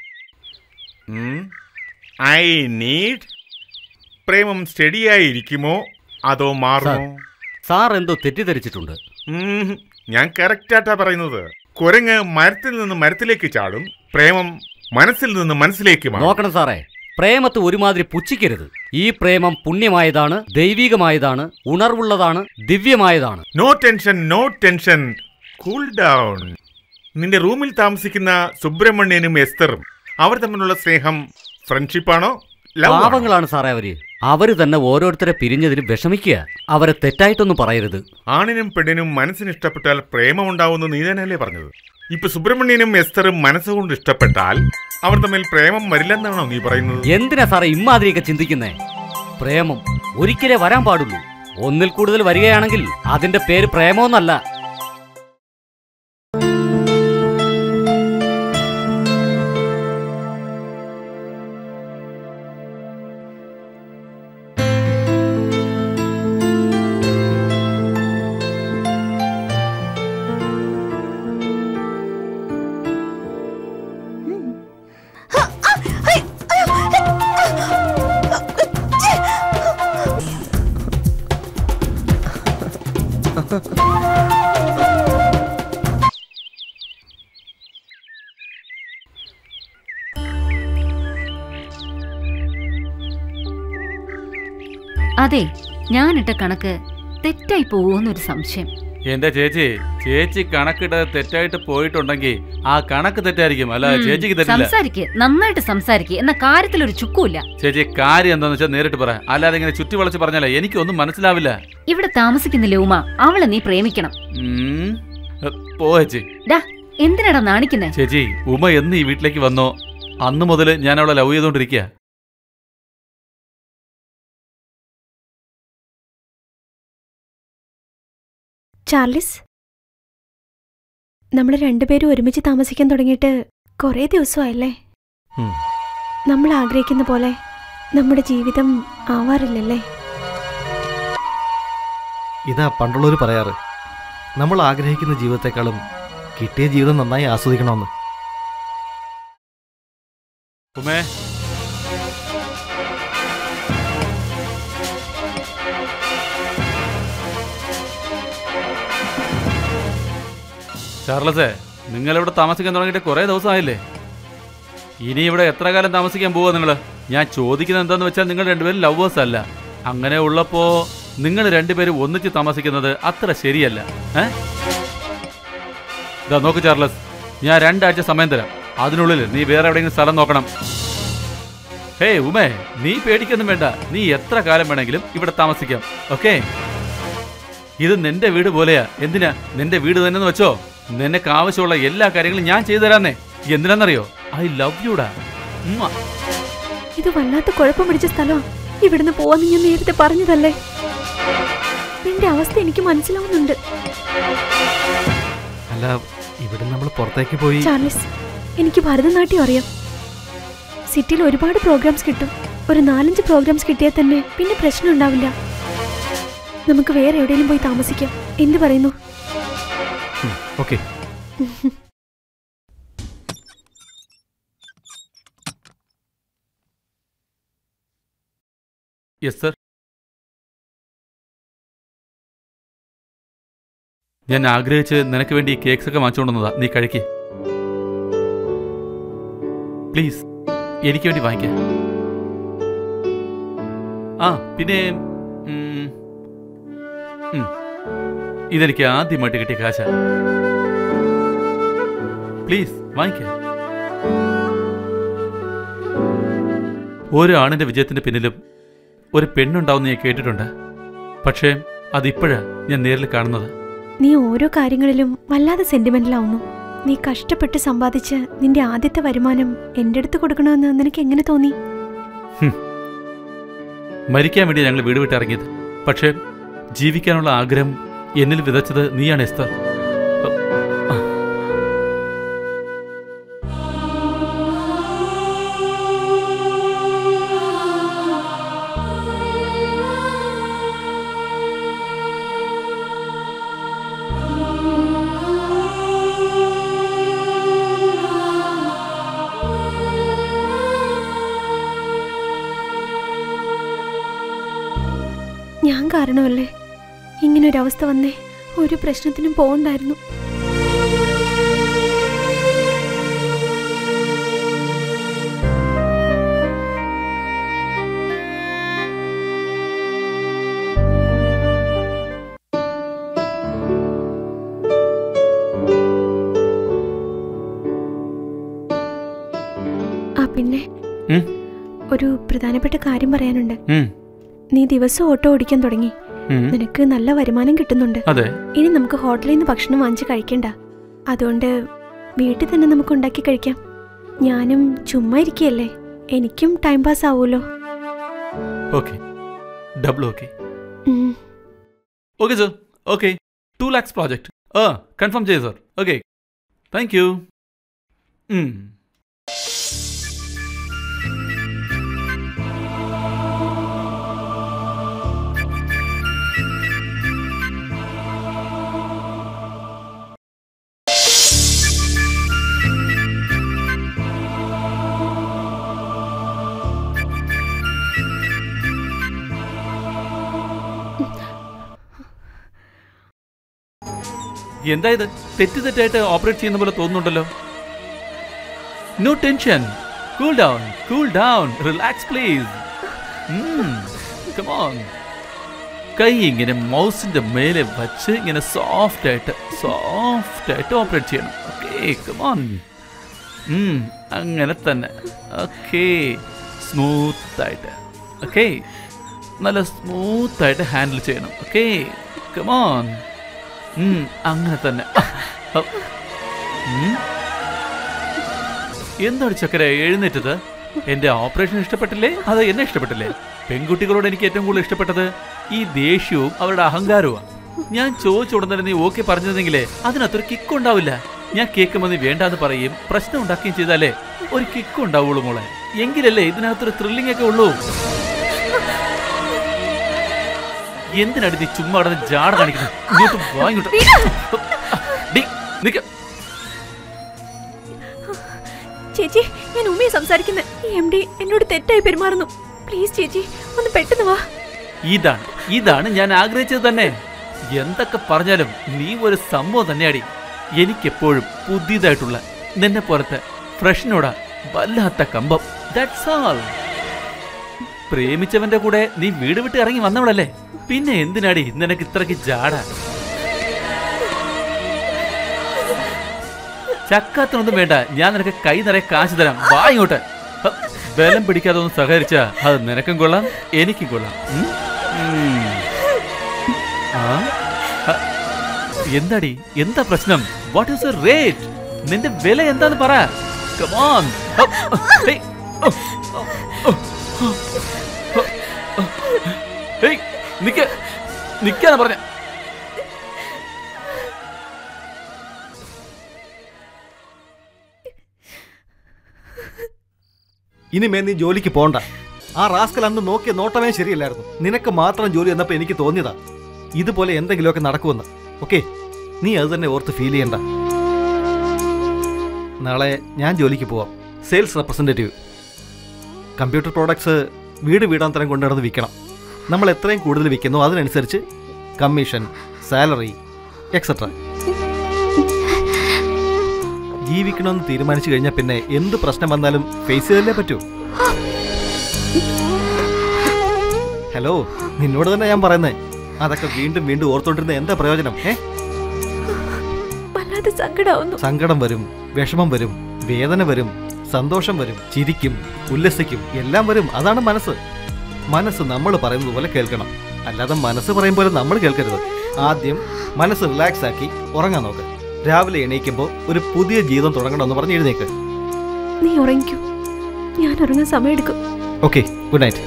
ഐ നീഡ് പ്രേമം സ്റ്റഡിയായിരിക്കുമോ അതോ മാറുമോ സാർ എന്തോ തെറ്റിദ്ധരിച്ചിട്ടുണ്ട് ഉം, ഞാൻ കറക്റ്റായിട്ടാ പറയുന്നത് കുരങ്ങ് മരത്തിൽ നിന്ന് മരത്തിലേക്ക് ചാടും പ്രേമം മനസ്സിൽ നിന്ന് മനസ്സിലേക്ക് മാറും നോക്കണം സാറേ പ്രേമത്തെ ഒരുമാതിരി പുച്ഛിക്കരുത് ഈ പ്രേമം പുണ്യമായതാണ് ദൈവികമായതാണ് ഉണർവുള്ളതാണ് ദിവ്യമായതാണ് no tension no tension cool down നിന്റെ റൂമിൽ താമസിക്കുന്ന സുബ്രഹ്മണ്യനും എസ്തറും അവർ തമ്മിലുള്ള സ്നേഹം ഫ്രണ്ട്ഷിപ്പാണോ ലവ് പാപങ്ങളാണ് സാറേ അവര് അവര് തന്നെ ഓരോരുത്തരെ പിരിഞ്ഞതിന് വിഷമിക്കുക അവരെ തെറ്റായിട്ടൊന്നും പറയരുത് ആണിനും പെണ്ണിനും മനസ്സിന് ഇഷ്ടപ്പെട്ടാൽ പ്രേമമുണ്ടാവുമെന്ന് നീ തന്നെയല്ലേ പറഞ്ഞത് ഇപ്പൊ സുബ്രഹ്മണ്യനും എസ്തറും മനസ്സുകൊണ്ട് ഇഷ്ടപ്പെട്ടാൽ അവർ തമ്മിൽ പ്രേമം വരില്ലെന്നാണോ നീ പറയുന്നത് എന്തിനാ സാറേ ഇമ്മാതിരിയൊക്കെ ചിന്തിക്കുന്നേ പ്രേമം ഒരിക്കലേ വരാൻ പാടുള്ളൂ ഒന്നിൽ കൂടുതൽ വരികയാണെങ്കിൽ അതിന്റെ പേര് പ്രേമമെന്നല്ല അതെ ഞാനിട്ട കണക്ക് തെറ്റായി പോകുമെന്നൊരു സംശയം എന്റെ ചേച്ചി ചേച്ചി കണക്കിട്ട് തെറ്റായിട്ട് പോയിട്ടുണ്ടെങ്കിൽ ആ കണക്ക് തെറ്റായിരിക്കും അല്ല ഉം, ചേച്ചിക്ക് തെറ്റില്ല സംസാരിക്ക് നന്നായിട്ട് സംസാരിക്ക് എന്ന കാര്യത്തിൽ ഒരു ചുക്കുമില്ല ചേച്ചി കാര്യം എന്താന്ന് വെച്ചാൽ നേരിട്ട് പറ അല്ലാതെ ഇങ്ങനെ ചുറ്റി വളച്ച് പറഞ്ഞാലേ എനിക്കൊന്നും മനസ്സിലാവില്ല ഇവിടെ താമസിക്കുന്ന ലൂമ അവളെ നീ പ്രേമിക്കണം ഉം. എ, പോ ചേച്ചി ഡാ എന്തിനാടാ നാണിക്കുന്നേ ചേച്ചി ഉമ എന്ന് ഈ വീട്ടിലേക്ക് വന്നോ അന്ന് മുതൽ ഞാൻ അവളെ ലവ് ചെയ്തോണ്ടിരിക്കുക ചാർലിസ് നമ്മൾ രണ്ടുപേരും ഒരുമിച്ച് താമസിക്കാൻ തുടങ്ങിയിട്ട് കുറേ ദിവസമായല്ലേ ഉം. നമ്മൾ ആഗ്രഹിക്കുന്ന പോലെ നമ്മുടെ ജീവിതം ആവാറില്ലല്ലേ ഇതാ പണ്ടുള്ളവർ പറയാറ് നമ്മൾ ആഗ്രഹിക്കുന്ന ജീവിതത്തെക്കാളും കിട്ടിയ ജീവിതം നന്നായി ആസ്വദിക്കണമെന്ന് ഉമേ ചാർലസേ നിങ്ങൾ ഇവിടെ താമസിക്കാൻ തുടങ്ങിയിട്ട് കുറേ ദിവസമായില്ലേ ഇനി ഇവിടെ എത്ര കാലം താമസിക്കാൻ പോവാ നിങ്ങൾ ഞാൻ ചോദിക്കുന്നത് എന്താന്ന് വെച്ചാൽ നിങ്ങൾ രണ്ടുപേരും ലവേഴ്സ് അല്ല അങ്ങനെ ഉള്ളപ്പോ നിങ്ങൾ രണ്ടുപേരും ഒന്നിച്ച് താമസിക്കുന്നത് അത്ര ശരിയല്ല ഏ ഇതാ നോക്ക് ചാർലസ് ഞാൻ രണ്ടാഴ്ച സമയം തരാം അതിനുള്ളിൽ നീ വേറെ എവിടെയെങ്കിലും സ്ഥലം നോക്കണം ഹേയ് ഉമേ നീ പേടിക്കൊന്നും വേണ്ട നീ എത്ര കാലം വേണമെങ്കിലും ഇവിടെ താമസിക്കാം ഓക്കെ ഇത് നിന്റെ വീട് പോലെയാ എന്തിനാ നിന്റെ വീട് തന്നെ വെച്ചോ നിനക്ക് ആവശ്യമുള്ള എല്ലാ കാര്യങ്ങളും ഞാൻ ചെയ്തു തരാന്നേ എന്തിനാന്നറിയോ ഐ ലവ് യുടാ ഉമ്മ ഇത് വല്ലാത്ത കുഴപ്പം പിടിച്ച സ്ഥലമാ ഇവിടുന്ന് പോവാന്ന് ഞാൻ നേരത്തെ പറഞ്ഞതല്ലേ നിന്റെ അവസ്ഥ എനിക്ക് മനസ്സിലാവുന്നുണ്ട് അല്ല ഇവിടെ നമ്മൾ പുറത്തേക്ക് പോയി ചാർലിസ് എനിക്ക് ഭരതനാട്യം അറിയാം സിറ്റിയിൽ ഒരുപാട് പ്രോഗ്രാംസ് കിട്ടും ഒരു നാലഞ്ച് പ്രോഗ്രാംസ് കിട്ടിയാൽ തന്നെ പിന്നെ പ്രശ്നം ഉണ്ടാവില്ല നമുക്ക് വേറെ എവിടെയെങ്കിലും പോയി താമസിക്കാം എന്ത് പറയുന്നു ഓക്കെ യെസ് സർ ഞാൻ ആഗ്രഹിച്ച് നിനക്ക് വേണ്ടി ഈ കേക്ക്സ് ഒക്കെ വാങ്ങിച്ചുകൊണ്ട് വന്നതാ നീ കഴിക്ക് പ്ലീസ് എനിക്ക് വേണ്ടി വാങ്ങിക്ക ആ പിന്നെ ഉം, ഉം, ഇതെനിക്ക് ആദ്യമായിട്ട് കിട്ടിയ കാശ പ്ലീസ് വാങ്ങിക്ക ഓരോ ആണിന്റെ വിജയത്തിന്റെ പിന്നിലും ഒരു പെണ്ണുണ്ടാവുമെന്ന് ഞാൻ കേട്ടിട്ടുണ്ട് പക്ഷേ അതിപ്പോഴാ ഞാൻ നേരിൽ കാണുന്നത് നീ ഓരോ കാര്യങ്ങളിലും വല്ലാതെ സെന്റിമെന്റലാവുന്നു നീ കഷ്ടപ്പെട്ട് സമ്പാദിച്ച് നിന്റെ ആദ്യത്തെ വരുമാനം എന്റെ അടുത്ത് കൊടുക്കണമെന്ന് നിനക്ക് എങ്ങനെ തോന്നി മരിക്കാൻ വേണ്ടി ഞങ്ങൾ വീട് വിട്ടിറങ്ങിയത് പക്ഷേ ജീവിക്കാനുള്ള ആഗ്രഹം എന്നിൽ വിതച്ചത് നീയാണ് എസ്തർ ഞാൻ കാരണമല്ലേ ഇങ്ങനൊരവസ്ഥ വന്നേ ഒരു പ്രശ്നത്തിനും പോകണ്ടായിരുന്നു ആ പിന്നെ ഉം. ഒരു പ്രധാനപ്പെട്ട കാര്യം പറയാനുണ്ട് ഉം, നീ ദിവസം ഓട്ടോ ഓടിക്കാൻ തുടങ്ങി ഉം. നിനക്ക് നല്ല വരുമാനം കിട്ടുന്നുണ്ട് അതെ ഇനി നമുക്ക് ഹോട്ടലിൽ നിന്ന് ഭക്ഷണം വാങ്ങിച്ച് കഴിക്കണ്ട അതുകൊണ്ട് വീട്ടിൽ തന്നെ നമുക്ക് ഉണ്ടാക്കി കഴിക്കാം ഞാനും ചുമ്മാ ഇരിക്കുകയല്ലേ എനിക്കും ടൈം പാസ് ആവുമല്ലോ ഓക്കെ ഡബിൾ ഓക്കെ ഉം. Okay sir okay two lakhs project ആ കൺഫേം ചെയ്തു സർ ഓക്കെ താങ്ക് യു എന്താ ഇത് തെറ്റ് തെറ്റായിട്ട് ഓപ്പറേറ്റ് ചെയ്യുന്ന പോലെ തോന്നുന്നുണ്ടല്ലോ no tension cool down cool down relax please come on കൈ ഇങ്ങനെ മൗസിന്റെ മേലെ വച്ച് ഇങ്ങനെ സോഫ്റ്റ് ആയിട്ട് സോഫ്റ്റ് ആയിട്ട് ഓപ്പറേറ്റ് ചെയ്യണം ഓക്കെ കമോൺ അങ്ങനെ തന്നെ ഓക്കെ സ്മൂത്ത് ആയിട്ട് ഓക്കെ നല്ല സ്മൂത്ത് ആയിട്ട് ഹാൻഡിൽ ചെയ്യണം ഓക്കെ കമോൺ അങ്ങനെ തന്നെ ഉം. എന്താണ് ചക്കര എഴുന്നേറ്റത് എന്റെ ഓപ്പറേഷൻ ഇഷ്ടപ്പെട്ടില്ലേ അത് എന്നെ ഇഷ്ടപ്പെട്ടില്ലേ പെൺകുട്ടികളോട് എനിക്ക് ഏറ്റവും കൂടുതൽ ഇഷ്ടപ്പെട്ടത് ഈ ദേഷ്യവും അവരുടെ അഹങ്കാരവും ഞാൻ ചോദിച്ച ഉടൻ തന്നെ നീ ഓക്കെ പറഞ്ഞതെങ്കിലേ അതിനകത്തൊരു കിക്ക് ഉണ്ടാവില്ല ഞാൻ കേൾക്കുമ്പോൾ നീ വേണ്ടാന്ന് പറയും പ്രശ്നം ഉണ്ടാക്കുകയും ചെയ്താലേ ഒരു കിക്ക് ഉണ്ടാവുള്ളൂ മോളെ എങ്കിലല്ലേ ഇതിനകത്തൊരു ത്രില്ലിംഗ് ഒക്കെ ഉള്ളൂ എന്തിനാണ് നീ ചുമ്മാ അവിടെ നിന്ന് ജാട കാണിക്കുന്നത് ഇങ്ങോട്ട് വാ ഇങ്ങോട്ട് ഡി, നിക്ക്. ചേച്ചി ഞാൻ ഉമ്മയെ സംസാരിക്കുന്നത് ഈ എം ഡി എന്നോട് തെറ്റായി പെരുമാറുന്നു പ്ലീസ് ചേച്ചി ഒന്ന് പെട്ടെന്ന് വാ ഇതാണ് ഇതാണ് ഞാൻ ആഗ്രഹിച്ചത് തന്നെ എന്തൊക്കെ പറഞ്ഞാലും നീ ഒരു സംഭവം തന്നെയാടി എനിക്കെപ്പോഴും പുതിയതായിട്ടുള്ള നിന്നെ പോലത്തെ ഫ്രഷിനോടാ വല്ലാത്ത കമ്പം ദാറ്റ്സ് ആൾ പ്രേമിച്ചവന്റെ കൂടെ നീ വീട് വിട്ട് ഇറങ്ങി വന്നവളല്ലേ പിന്നെ എന്തിനാടി നിനക്ക് ഇത്രയ്ക്ക് ജാട ചക്കാത്തിനൊന്നും വേണ്ട ഞാൻ നിനക്ക് കൈ നിറയെ കാശ് തരാം വാ ഇങ്ങോട്ട് ഹ, ബലം പിടിക്കാതെ ഒന്ന് സഹകരിച്ചാ അത് നിനക്കും കൊള്ളാം എനിക്കും കൊള്ളാം ഉം? ഉം. ആ? ഹ, എന്താടി എന്താ പ്രശ്നം വാട്ട് ഈസ് റേറ്റ് നിന്റെ വില എന്താന്ന് പറ കമോൺ നിക്ക നിക്കാന്ന് പറഞ്ഞ ഇനിമേ നീ ജോലിക്ക് പോണ്ട ആ റാസ്കൽ അന്ന് നോക്കിയ നോട്ടമേ ശരിയല്ലായിരുന്നു നിനക്ക് മാത്രം ജോലി എന്നപ്പോൾ എനിക്ക് തോന്നിയതാ ഇതുപോലെ എന്തെങ്കിലുമൊക്കെ നടക്കുമെന്ന് ഓക്കെ നീ അത് തന്നെ ഓർത്ത് ഫീൽ ചെയ്യണ്ട നാളെ ഞാൻ ജോലിക്ക് പോവാം സെയിൽസ് റെപ്രസെൻറ്റേറ്റീവ് കമ്പ്യൂട്ടർ പ്രോഡക്ട്സ് വീട് വീടാന്തരം കൊണ്ടുനടന്ന് വിൽക്കണം നമ്മൾ എത്രയും കൂടുതൽ വിൽക്കുന്നോ അതിനനുസരിച്ച് കമ്മീഷൻ സാലറി എക്സെട്ര ജീവിക്കണമെന്ന് തീരുമാനിച്ചു കഴിഞ്ഞാൽ പിന്നെ എന്ത് പ്രശ്നം വന്നാലും ഫേസ് ചെയ്തല്ലേ പറ്റൂ ഹലോ നിന്നോട് തന്നെ ഞാൻ പറയുന്നേ അതൊക്കെ വീണ്ടും വീണ്ടും ഓർത്തോണ്ടിരുന്ന എന്താ പ്രയോജനം ഏ വല്ലാതെ സങ്കടാവുന്നു സങ്കടം വരും വിഷമം വരും വേദന വരും സന്തോഷം വരും ചിരിക്കും ഉല്ലസിക്കും എല്ലാം വരും അതാണ് മനസ്സ് മനസ്സ് നമ്മൾ പറയുന്നത് പോലെ കേൾക്കണം അല്ലാതെ മനസ്സ് പറയും പോലെ നമ്മൾ കേൾക്കരുത് ആദ്യം മനസ്സ് റിലാക്സ് ആക്കി ഉറങ്ങാൻ നോക്ക് രാവിലെ എണീക്കുമ്പോൾ ഒരു പുതിയ ജീവിതം തുടങ്ങണമെന്ന് പറഞ്ഞ് എഴുന്നേക്ക് നീ ഉറങ്ങിക്കൂ ഞാൻ ഉറങ്ങാൻ സമയമെടുക്കും ഓക്കെ ഗുഡ് നൈറ്റ്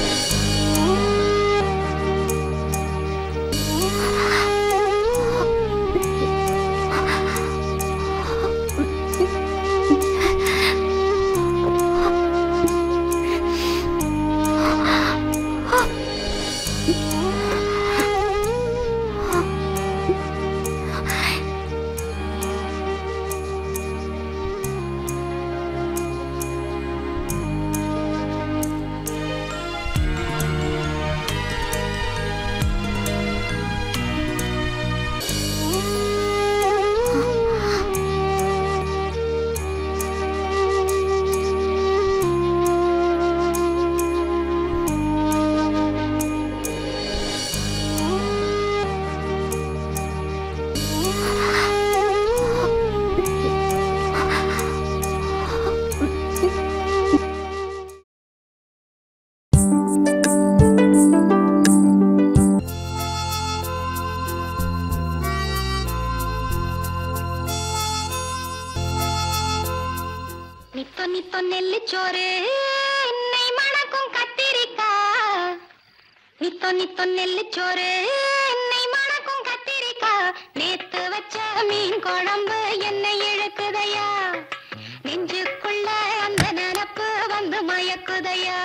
நித்தோ நித்தோ நெல்லிச்சோறு நெய் மணக்கும் கத்திரிக்காய் நித்தோ நித்தோ நெல்லிச்சோறு நெய் மணக்கும் கத்திரிக்காய் நேத்து வச்ச மீன் குழம்பு என்னை இழுக்குதையா நெஞ்சுக்குள்ள அந்த நினப்பு வந்து மயக்குதையா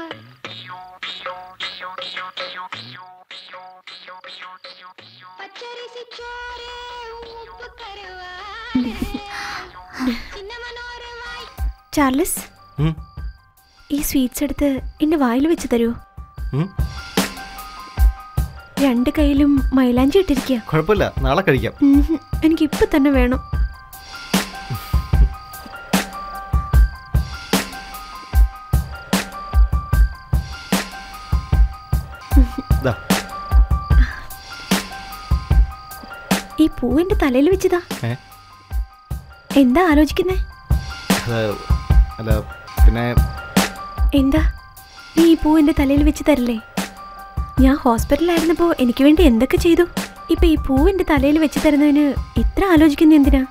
பச்சரிசி சோறு உப்பு கருவாடு சின்ன மனோரு வாய் ചാർലസ് ഉം, ഈ സ്വീറ്റ്സ് എടുത്ത് എന്റെ വായിൽ വെച്ച് തരുമോ ഉം. രണ്ട് കയ്യിലും മൈലാഞ്ചി ഇട്ടിരിക്കുക കുഴപ്പമില്ല നാളെ കഴിക്കാം എനിക്ക് ഇപ്പൊ തന്നെ വേണം ദാ ഈ പൂ എന്റെ തലയിൽ വെച്ചതാ ഏ എന്താ ആലോചിക്കുന്നേ അത് അല്ല പിന്നെ എന്താ നീ ഈ പൂ എന്റെ തലയിൽ വെച്ച് തരില്ലേ ഞാൻ ഹോസ്പിറ്റലിലായിരുന്നപ്പോ എനിക്ക് വേണ്ടി എന്തൊക്കെ ചെയ്തു ഇപ്പൊ ഈ പൂ എന്റെ തലയിൽ വെച്ച് തരുന്നതിന് ഇത്ര ആലോചിക്കുന്ന എന്തിനാ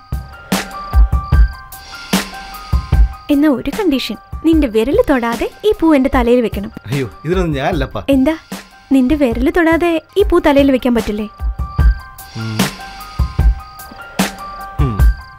എന്നാ ഒരു കണ്ടീഷൻ നിന്റെ വിരല് തൊടാതെ ഈ പൂ എന്റെ തലയിൽ വെക്കണം അയ്യോ ഇതിനൊന്നും ഞാനല്ലപ്പാ എന്താ നിന്റെ വിരല് തൊടാതെ ഈ പൂ തലയിൽ വെക്കാൻ പറ്റില്ലേ ഉം. ഉം.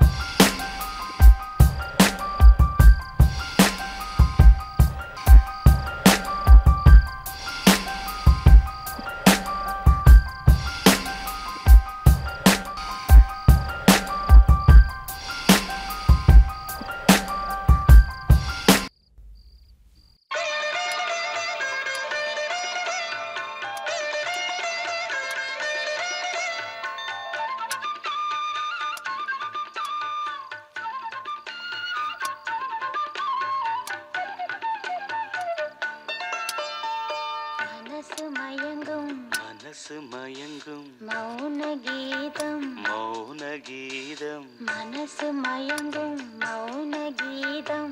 മനസ്സ് മയങ്ങും മനസ്സ് മയങ്ങും മൗന ഗീതം മൗനഗീതം മനസ്സ് മയങ്ങും മൗന ഗീതം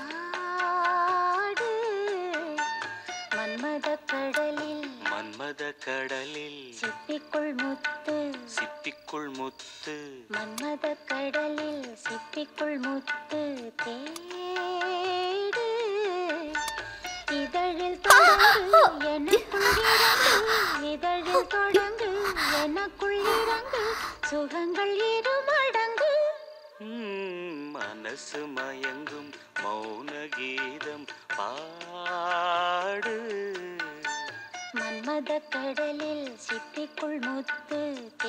പാട് മന്മദക്കടലിൽ മന്മദക്കടലിൽ സിപ്പിക്കുൾ മുത്ത് സിപ്പിക്കുൾ മുത്ത് മന്മദക്കടലിൽ സിപ്പിക്കുൾ മുത്ത് തേട് ഇതഴിൽ തുടങ്ങ് எனக்குள்ளிறங்கு இதழில் தொடங்கு எனக்குள்ளிறங்கு சுகங்கள் இருமடங்கு ഉം, മനസ്സ് മയങ്ങും മൗനഗീതം പാട് மன்மதக்கடலில் சிப்பிக்குள் முத்து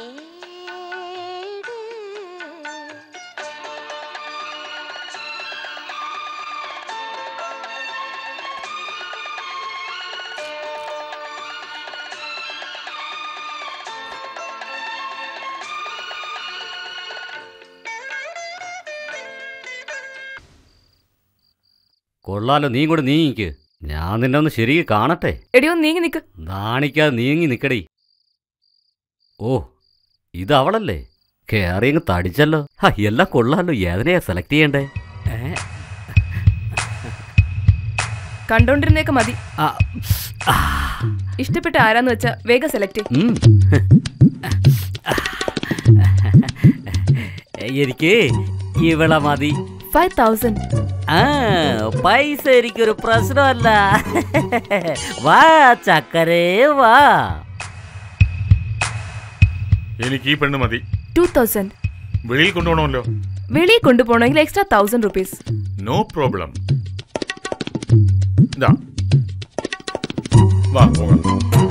தேடு കൊള്ളാലോ നീ കൂടെ നീങ്ങിക്ക് ഞാൻ നിന്നെ ഒന്ന് ശരിക്ക് കാണട്ടെ എടിയോ നീങ്ങി നിക്ക് നാണിക്കാതെ നീങ്ങി നിക്കടി ഓ ഇത് അവളല്ലേ കേറി അങ്ങ് തടിച്ചല്ലോ ഹാ എല്ലാം കൊള്ളാലോ ഏതിനെയാ സെലക്ട് ചെയ്യണ്ടേ ഏ? കണ്ടോണ്ടിരുന്നേക്ക് മതി ആ, ആ, ഇഷ്ടപ്പെട്ട ആരാന്ന് വെച്ചാ വേഗം സെലക്ട് ഉം. എനിക്ക് ഇവളെ മതി ഫൈവ് തൗസൻഡ് ആ പൈസ എനിക്കൊരു പ്രശ്നമല്ല വാ ചക്കരേ വാ എനിക്ക് ഈ പെണ്ണ് മതി ടു തൗസൻഡ് വെളിയിൽ കൊണ്ടുപോകണമല്ലോ വെളിയിൽ കൊണ്ടുപോകണമെങ്കിൽ extra thousand rupees no problem ഇതാ വാ പോകാം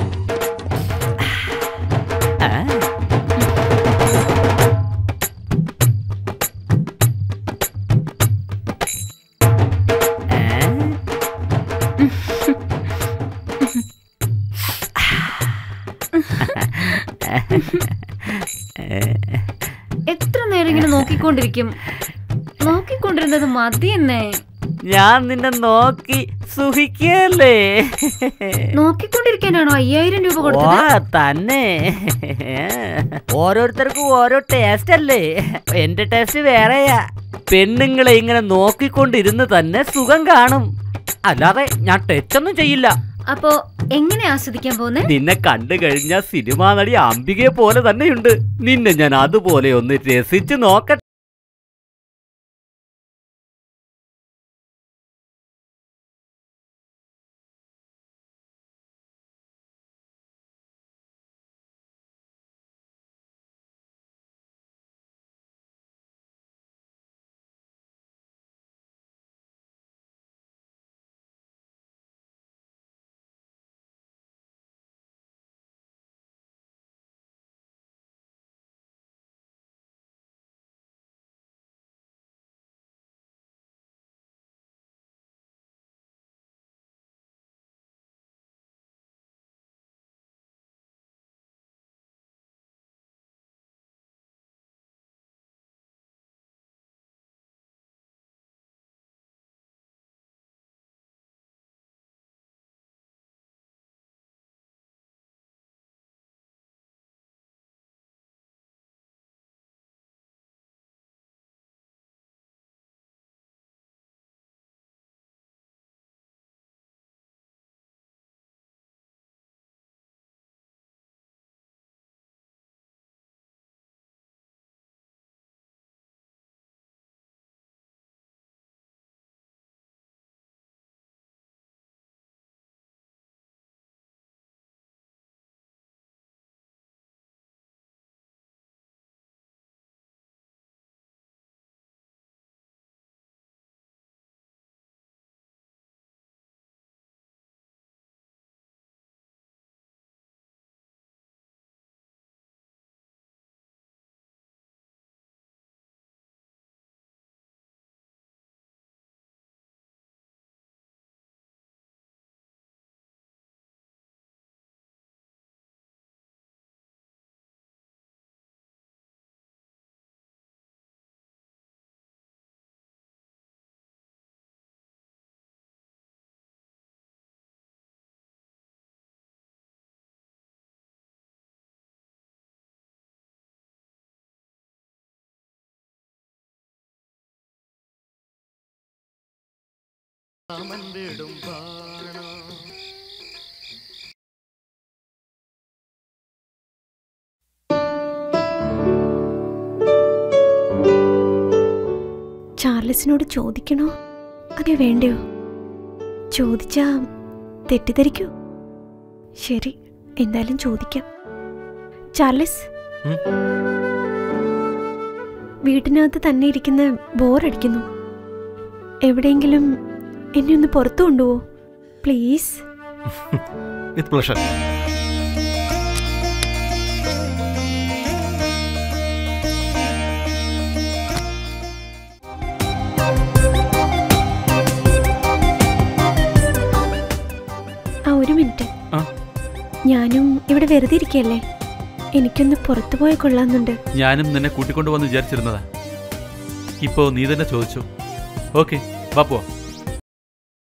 എത്ര നേരം ഇങ്ങനെ നോക്കിക്കൊണ്ടിരിക്കും നോക്കിക്കൊണ്ടിരുന്നത് മതി എന്നേ ഞാൻ നിന്നെ നോക്കി സുഖിക്കല്ലേ നോക്കിക്കൊണ്ടിരിക്കാനാണോ അയ്യായിരം രൂപ വാ കൊടുത്തത് തന്നെ ഓരോരുത്തർക്കും ഓരോ ടേസ്റ്റ് അല്ലേ എന്റെ ടേസ്റ്റ് വേറെയാ പെണ്ണുങ്ങളെ ഇങ്ങനെ നോക്കിക്കൊണ്ടിരുന്ന് തന്നെ സുഖം കാണും അല്ലാതെ ഞാൻ ടച്ചൊന്നും ചെയ്യില്ല അപ്പോ എങ്ങനെ ആസ്വദിക്കാൻ പോകുന്നേ നിന്നെ കണ്ടു കഴിഞ്ഞാൽ സിനിമാ നടി അംബികയെ പോലെ തന്നെയുണ്ട് നിന്നെ ഞാൻ അതുപോലെ ഒന്ന് രസിച്ചു നോക്കട്ടെ ചാർലസിനോട് ചോദിക്കണോ അതെ വേണ്ടയോ ചോദിച്ചാ തെറ്റിദ്ധരിക്കൂ ശരി എന്തായാലും ചോദിക്കാം ചാർലസ് ഉം? വീട്ടിനകത്ത് തന്നെ ഇരിക്കുന്ന ബോറടിക്കുന്നു എവിടെയെങ്കിലും എന്നെ ഒന്ന് പുറത്തു കൊണ്ടുപോവോ പ്ലീസ് വിത്ത് പ്ലഷർ ആ ഒരു മിനിറ്റ് ആ. ഞാനും ഇവിടെ വെറുതെ ഇരിക്കല്ലേ എനിക്കൊന്ന് പുറത്തു പോയ കൊള്ളാന്നുണ്ട് ഞാനും നിന്നെ കൂട്ടിക്കൊണ്ടു വന്ന് വിചാരിച്ചിരുന്നതാ ഇപ്പോ നീ തന്നെ ചോദിച്ചു ഓക്കെ വാ പോവാം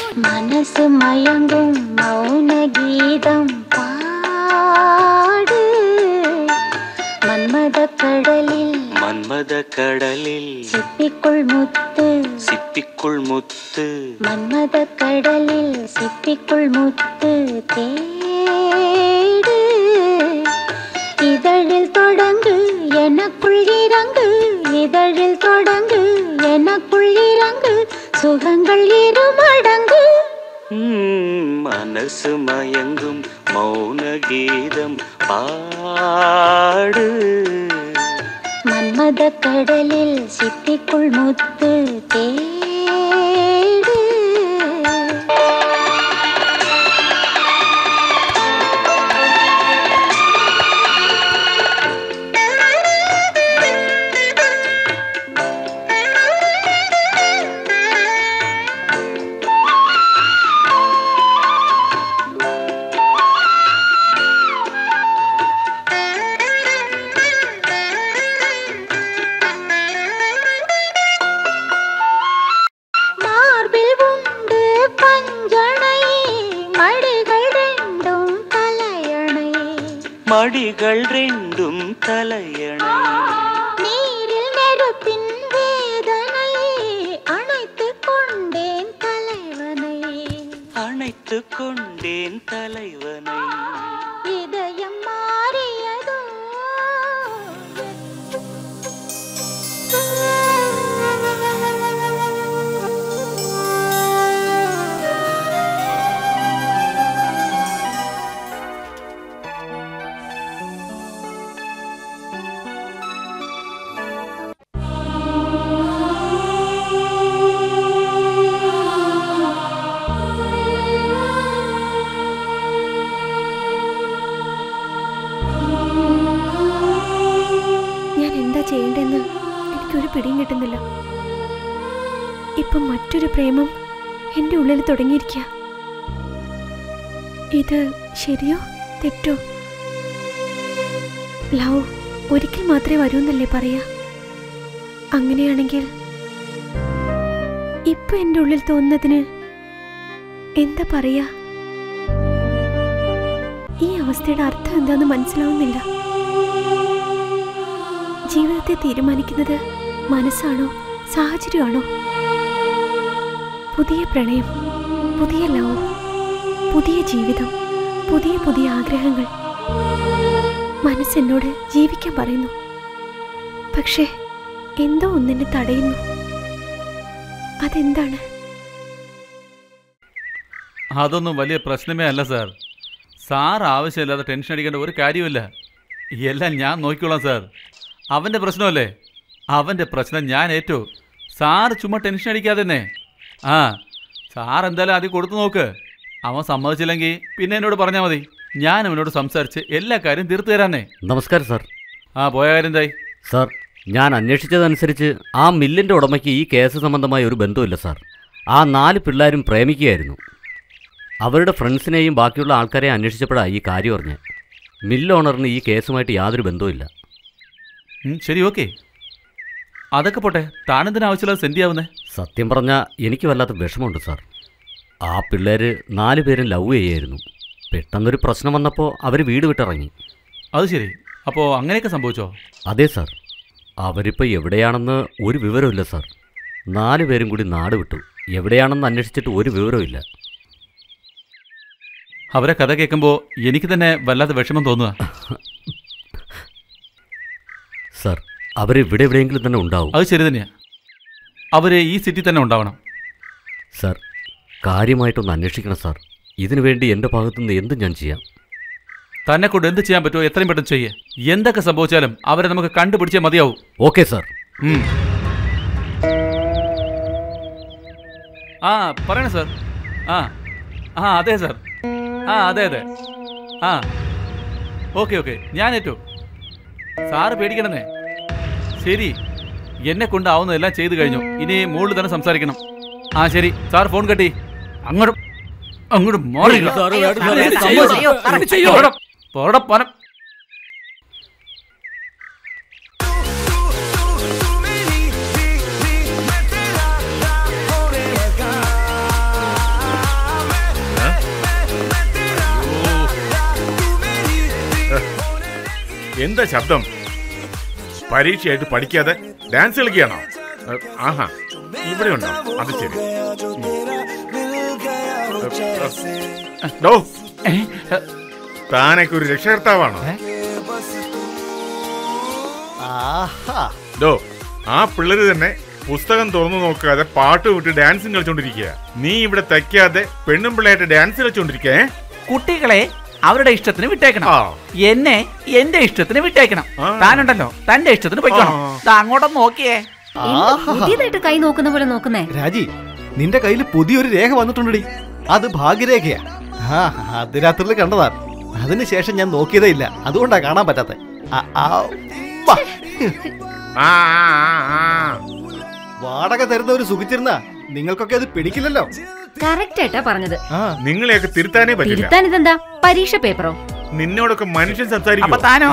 മനസ്സ് മയങ്ങും മൗനഗീതം പാട് മന്മദക്കടലിൽ മന്മത കടലിൽ സിപ്പിക്കുൾ മുത്ത് സിപ്പിക്കുൾ മുത്ത് മന്മദക്കടലിൽ സിപ്പിക്കുൾ മുത്ത് தேடு இதழில் தொடங்கு எனக்குள் இறங்கு இதழில் தொடங்கு எனக்குள் இறங்கு சுகங்கள் இருமடங்கு ഉം, മനസ്സ് മയങ്ങും മൗനഗീതം പാട് மன்மதக்கடலில் சிப்பிக்குள் முத்து தேடு மார்பில் உண்டு பஞ்சணை மடிகள் ரெண்டும் தலையணை മടികൾ രണ്ടും തലയണ நீரில் நெருப்பின் வேதனை அணைத்துக் கொண்டேன் தலைவனை അണയ്ത്തു കൊണ്ടേൻ തലൈവനെ இதயம் மாறியதோ ഞാൻ എന്താ ചെയ്യേണ്ടെന്ന് എനിക്കൊരു പിടിയും കിട്ടുന്നില്ല ഇപ്പം മറ്റൊരു പ്രേമം എൻ്റെ ഉള്ളിൽ തുടങ്ങിയിരിക്കുക ഇത് ശരിയോ തെറ്റോ ലവ് ഒരിക്കൽ മാത്രമേ വരൂ എന്നല്ലേ പറയാ അങ്ങനെയാണെങ്കിൽ ഇപ്പൊ എൻ്റെ ഉള്ളിൽ തോന്നുന്നതിന് എന്താ പറയാ ഈ അവസ്ഥയുടെ അർത്ഥം എന്താന്ന് മനസ്സിലാവുന്നില്ല ജീവിതത്തെ തീരുമാനിക്കുന്നത് മനസ്സാണോ സാഹചര്യമാണോ പുതിയ പ്രണയം പുതിയ ലവ് പുതിയ ജീവിതം പുതിയ പുതിയ ആഗ്രഹങ്ങൾ മനസ്സെന്നോട് ജീവിക്കാൻ പറയുന്നു പക്ഷേ എന്തോ ഒന്നെന്നെ തടയുന്നു അതെന്താണ് അതൊന്നും വലിയ പ്രശ്നമേ അല്ല സാർ സാർ ആവശ്യമില്ലാതെ ടെൻഷൻ അടിക്കേണ്ട ഒരു കാര്യമില്ല എല്ലാം ഞാൻ നോക്കിക്കോളാം സാർ അവൻ്റെ പ്രശ്നമല്ലേ അവൻ്റെ പ്രശ്നം ഞാൻ ഏറ്റു സാർ ചുമ്മാ ടെൻഷൻ അടിക്കാതെ തന്നെ ആ സാർ എന്തായാലും ആദ്യം കൊടുത്തു നോക്ക് അവൻ സമ്മതിച്ചില്ലെങ്കിൽ പിന്നെ എന്നോട് പറഞ്ഞാൽ മതി ഞാൻ അവനോട് സംസാരിച്ച് എല്ലാ കാര്യം തീർത്തു തരാന്നേ നമസ്കാരം സാർ ആ പോയ കാര്യം എന്തായി സാർ ഞാൻ അന്വേഷിച്ചതനുസരിച്ച് ആ മില്ലിൻ്റെ ഉടമയ്ക്ക് ഈ കേസ് സംബന്ധമായ ഒരു ബന്ധമില്ല സാർ ആ നാല് പിള്ളേരും പ്രേമിക്കുകയായിരുന്നു അവരുടെ ഫ്രണ്ട്സിനെയും ബാക്കിയുള്ള ആൾക്കാരെയും അന്വേഷിച്ചപ്പോഴാണ് ഈ കാര്യം അറിഞ്ഞത് മില്ല് ഓണറിന് ഈ കേസുമായിട്ട് യാതൊരു ബന്ധവുമില്ല ഉം, ശരി ഓക്കെ അതൊക്കെ പോട്ടെ താനെന്തിനാ ആവശ്യമില്ലാതെ സെൻഡ് ചെയ്യാവുന്നേ സത്യം പറഞ്ഞാൽ എനിക്ക് വല്ലാത്ത വിഷമമുണ്ട് സാർ ആ പിള്ളേർ നാല് പേരും ലവ് ചെയ്യായിരുന്നു പെട്ടെന്നൊരു പ്രശ്നം വന്നപ്പോൾ അവർ വീട് വിട്ടിറങ്ങി അത് ശരി അപ്പോൾ അങ്ങനെയൊക്കെ സംഭവിച്ചോ അതെ സാർ അവരിപ്പോൾ എവിടെയാണെന്ന് ഒരു വിവരമില്ല സാർ നാല് പേരും കൂടി നാട് വിട്ടു എവിടെയാണെന്ന് അന്വേഷിച്ചിട്ട് ഒരു വിവരമില്ല അവരെ കഥ കേൾക്കുമ്പോൾ എനിക്ക് തന്നെ വല്ലാത്ത വിഷമം തോന്നുക സാർ അവരിവിടെ എവിടെയെങ്കിലും തന്നെ ഉണ്ടാവും അത് ശരി തന്നെയാ അവര് ഈ സിറ്റി തന്നെ ഉണ്ടാവണം സാർ കാര്യമായിട്ടൊന്ന് അന്വേഷിക്കണം സാർ ഇതിനു വേണ്ടി എൻ്റെ ഭാഗത്തുനിന്ന് എന്തും ഞാൻ ചെയ്യാം തന്നെ കൊണ്ട് എന്ത് ചെയ്യാൻ പറ്റുമോ എത്രയും പെട്ടെന്ന് ചെയ്യേ എന്തൊക്കെ സംഭവിച്ചാലും അവരെ നമുക്ക് കണ്ടുപിടിച്ചേ മതിയാവും ഓക്കെ സാർ ഉം. ആ പറയണേ സാർ ആ ആ അതെ സാർ ആ അതെ അതെ ആ ഓക്കെ ഓക്കെ ഞാൻ ഏറ്റു സാറ് പേടിക്കണമെന്നേ ശരി എന്നെ കൊണ്ടാവുന്നതെല്ലാം ചെയ്തു കഴിഞ്ഞു ഇനി മുകളിൽ തന്നെ സംസാരിക്കണം ആ ശരി സാർ ഫോൺ കട്ടി അങ്ങോട്ട് അങ്ങോട്ട് മാറി അയ്യോ, സാറ് വേണ്ട, സാറ് ഞാൻ വേണ്ട, ചെയ്യോ, ചെയ്യോ, ഞാൻ ചെയ്യോ. പോടാ, പോടാ, പനം. എന്താ ശബ്ദം പരീക്ഷയായിട്ട് പഠിക്കാതെ ഡാൻസ് കളിക്കുകയാണോ ഏ, ആഹാ ഇവിടെ ഉണ്ടോ അത് ശരി ഉം. ഏ, ഡോ താനൊക്കെ ഒരു രക്ഷകർത്താവാണോ ആഹാ ഡോ ആ പിള്ളേര് തന്നെ പുസ്തകം തുറന്നു നോക്കാതെ പാട്ട് വിട്ട് ഡാൻസും കളിച്ചോണ്ടിരിക്കുക നീ ഇവിടെ തയ്ക്കാതെ പെണ്ണും പിള്ളേരായിട്ട് ഡാൻസ് കളിച്ചോണ്ടിരിക്കേ കുട്ടികളെ അവരുടെ ഇഷ്ടത്തിന് വിട്ടേക്കണം ആ എന്നെ എന്റെ ഇഷ്ടത്തിന് വിട്ടേക്കണം ആ. താനുണ്ടല്ലോ തന്റെ ഇഷ്ടത്തിന് പൊയ്ക്കണം ആ. ദാ അങ്ങോട്ടൊന്ന് നോക്കിയേ എന്താ പുതിയതായിട്ട് കൈ നോക്കുന്ന പോലെ നോക്കുന്നേ രാജി നിന്റെ കയ്യിൽ പുതിയൊരു രേഖ വന്നിട്ടുണ്ടടി അത് ഭാഗ്യരേഖയാ ആ അത് രാത്രിയിൽ കണ്ടതാ അതിനുശേഷം ഞാൻ നോക്കിയതേ ഇല്ല അതുകൊണ്ടാ കാണാൻ പറ്റാത്ത ആ ആ, ആ, ആ. വാടക തരുന്ന ഒരു സുഖിച്ചിരുന്ന നിങ്ങൾക്കൊക്കെ അത് പിടിക്കില്ലല്ലോ കറക്റ്റ് ആയിട്ടാ പറഞ്ഞത് ആ നിങ്ങളെയൊക്കെ തിരുത്താനേ പറ്റില്ല തിരുത്താൻ ഇതെന്താ പരീക്ഷ പേപ്പറോ നിന്നോടൊക്കെ മനുഷ്യൻ അപ്പൊ സംസാരിക്കും താനോ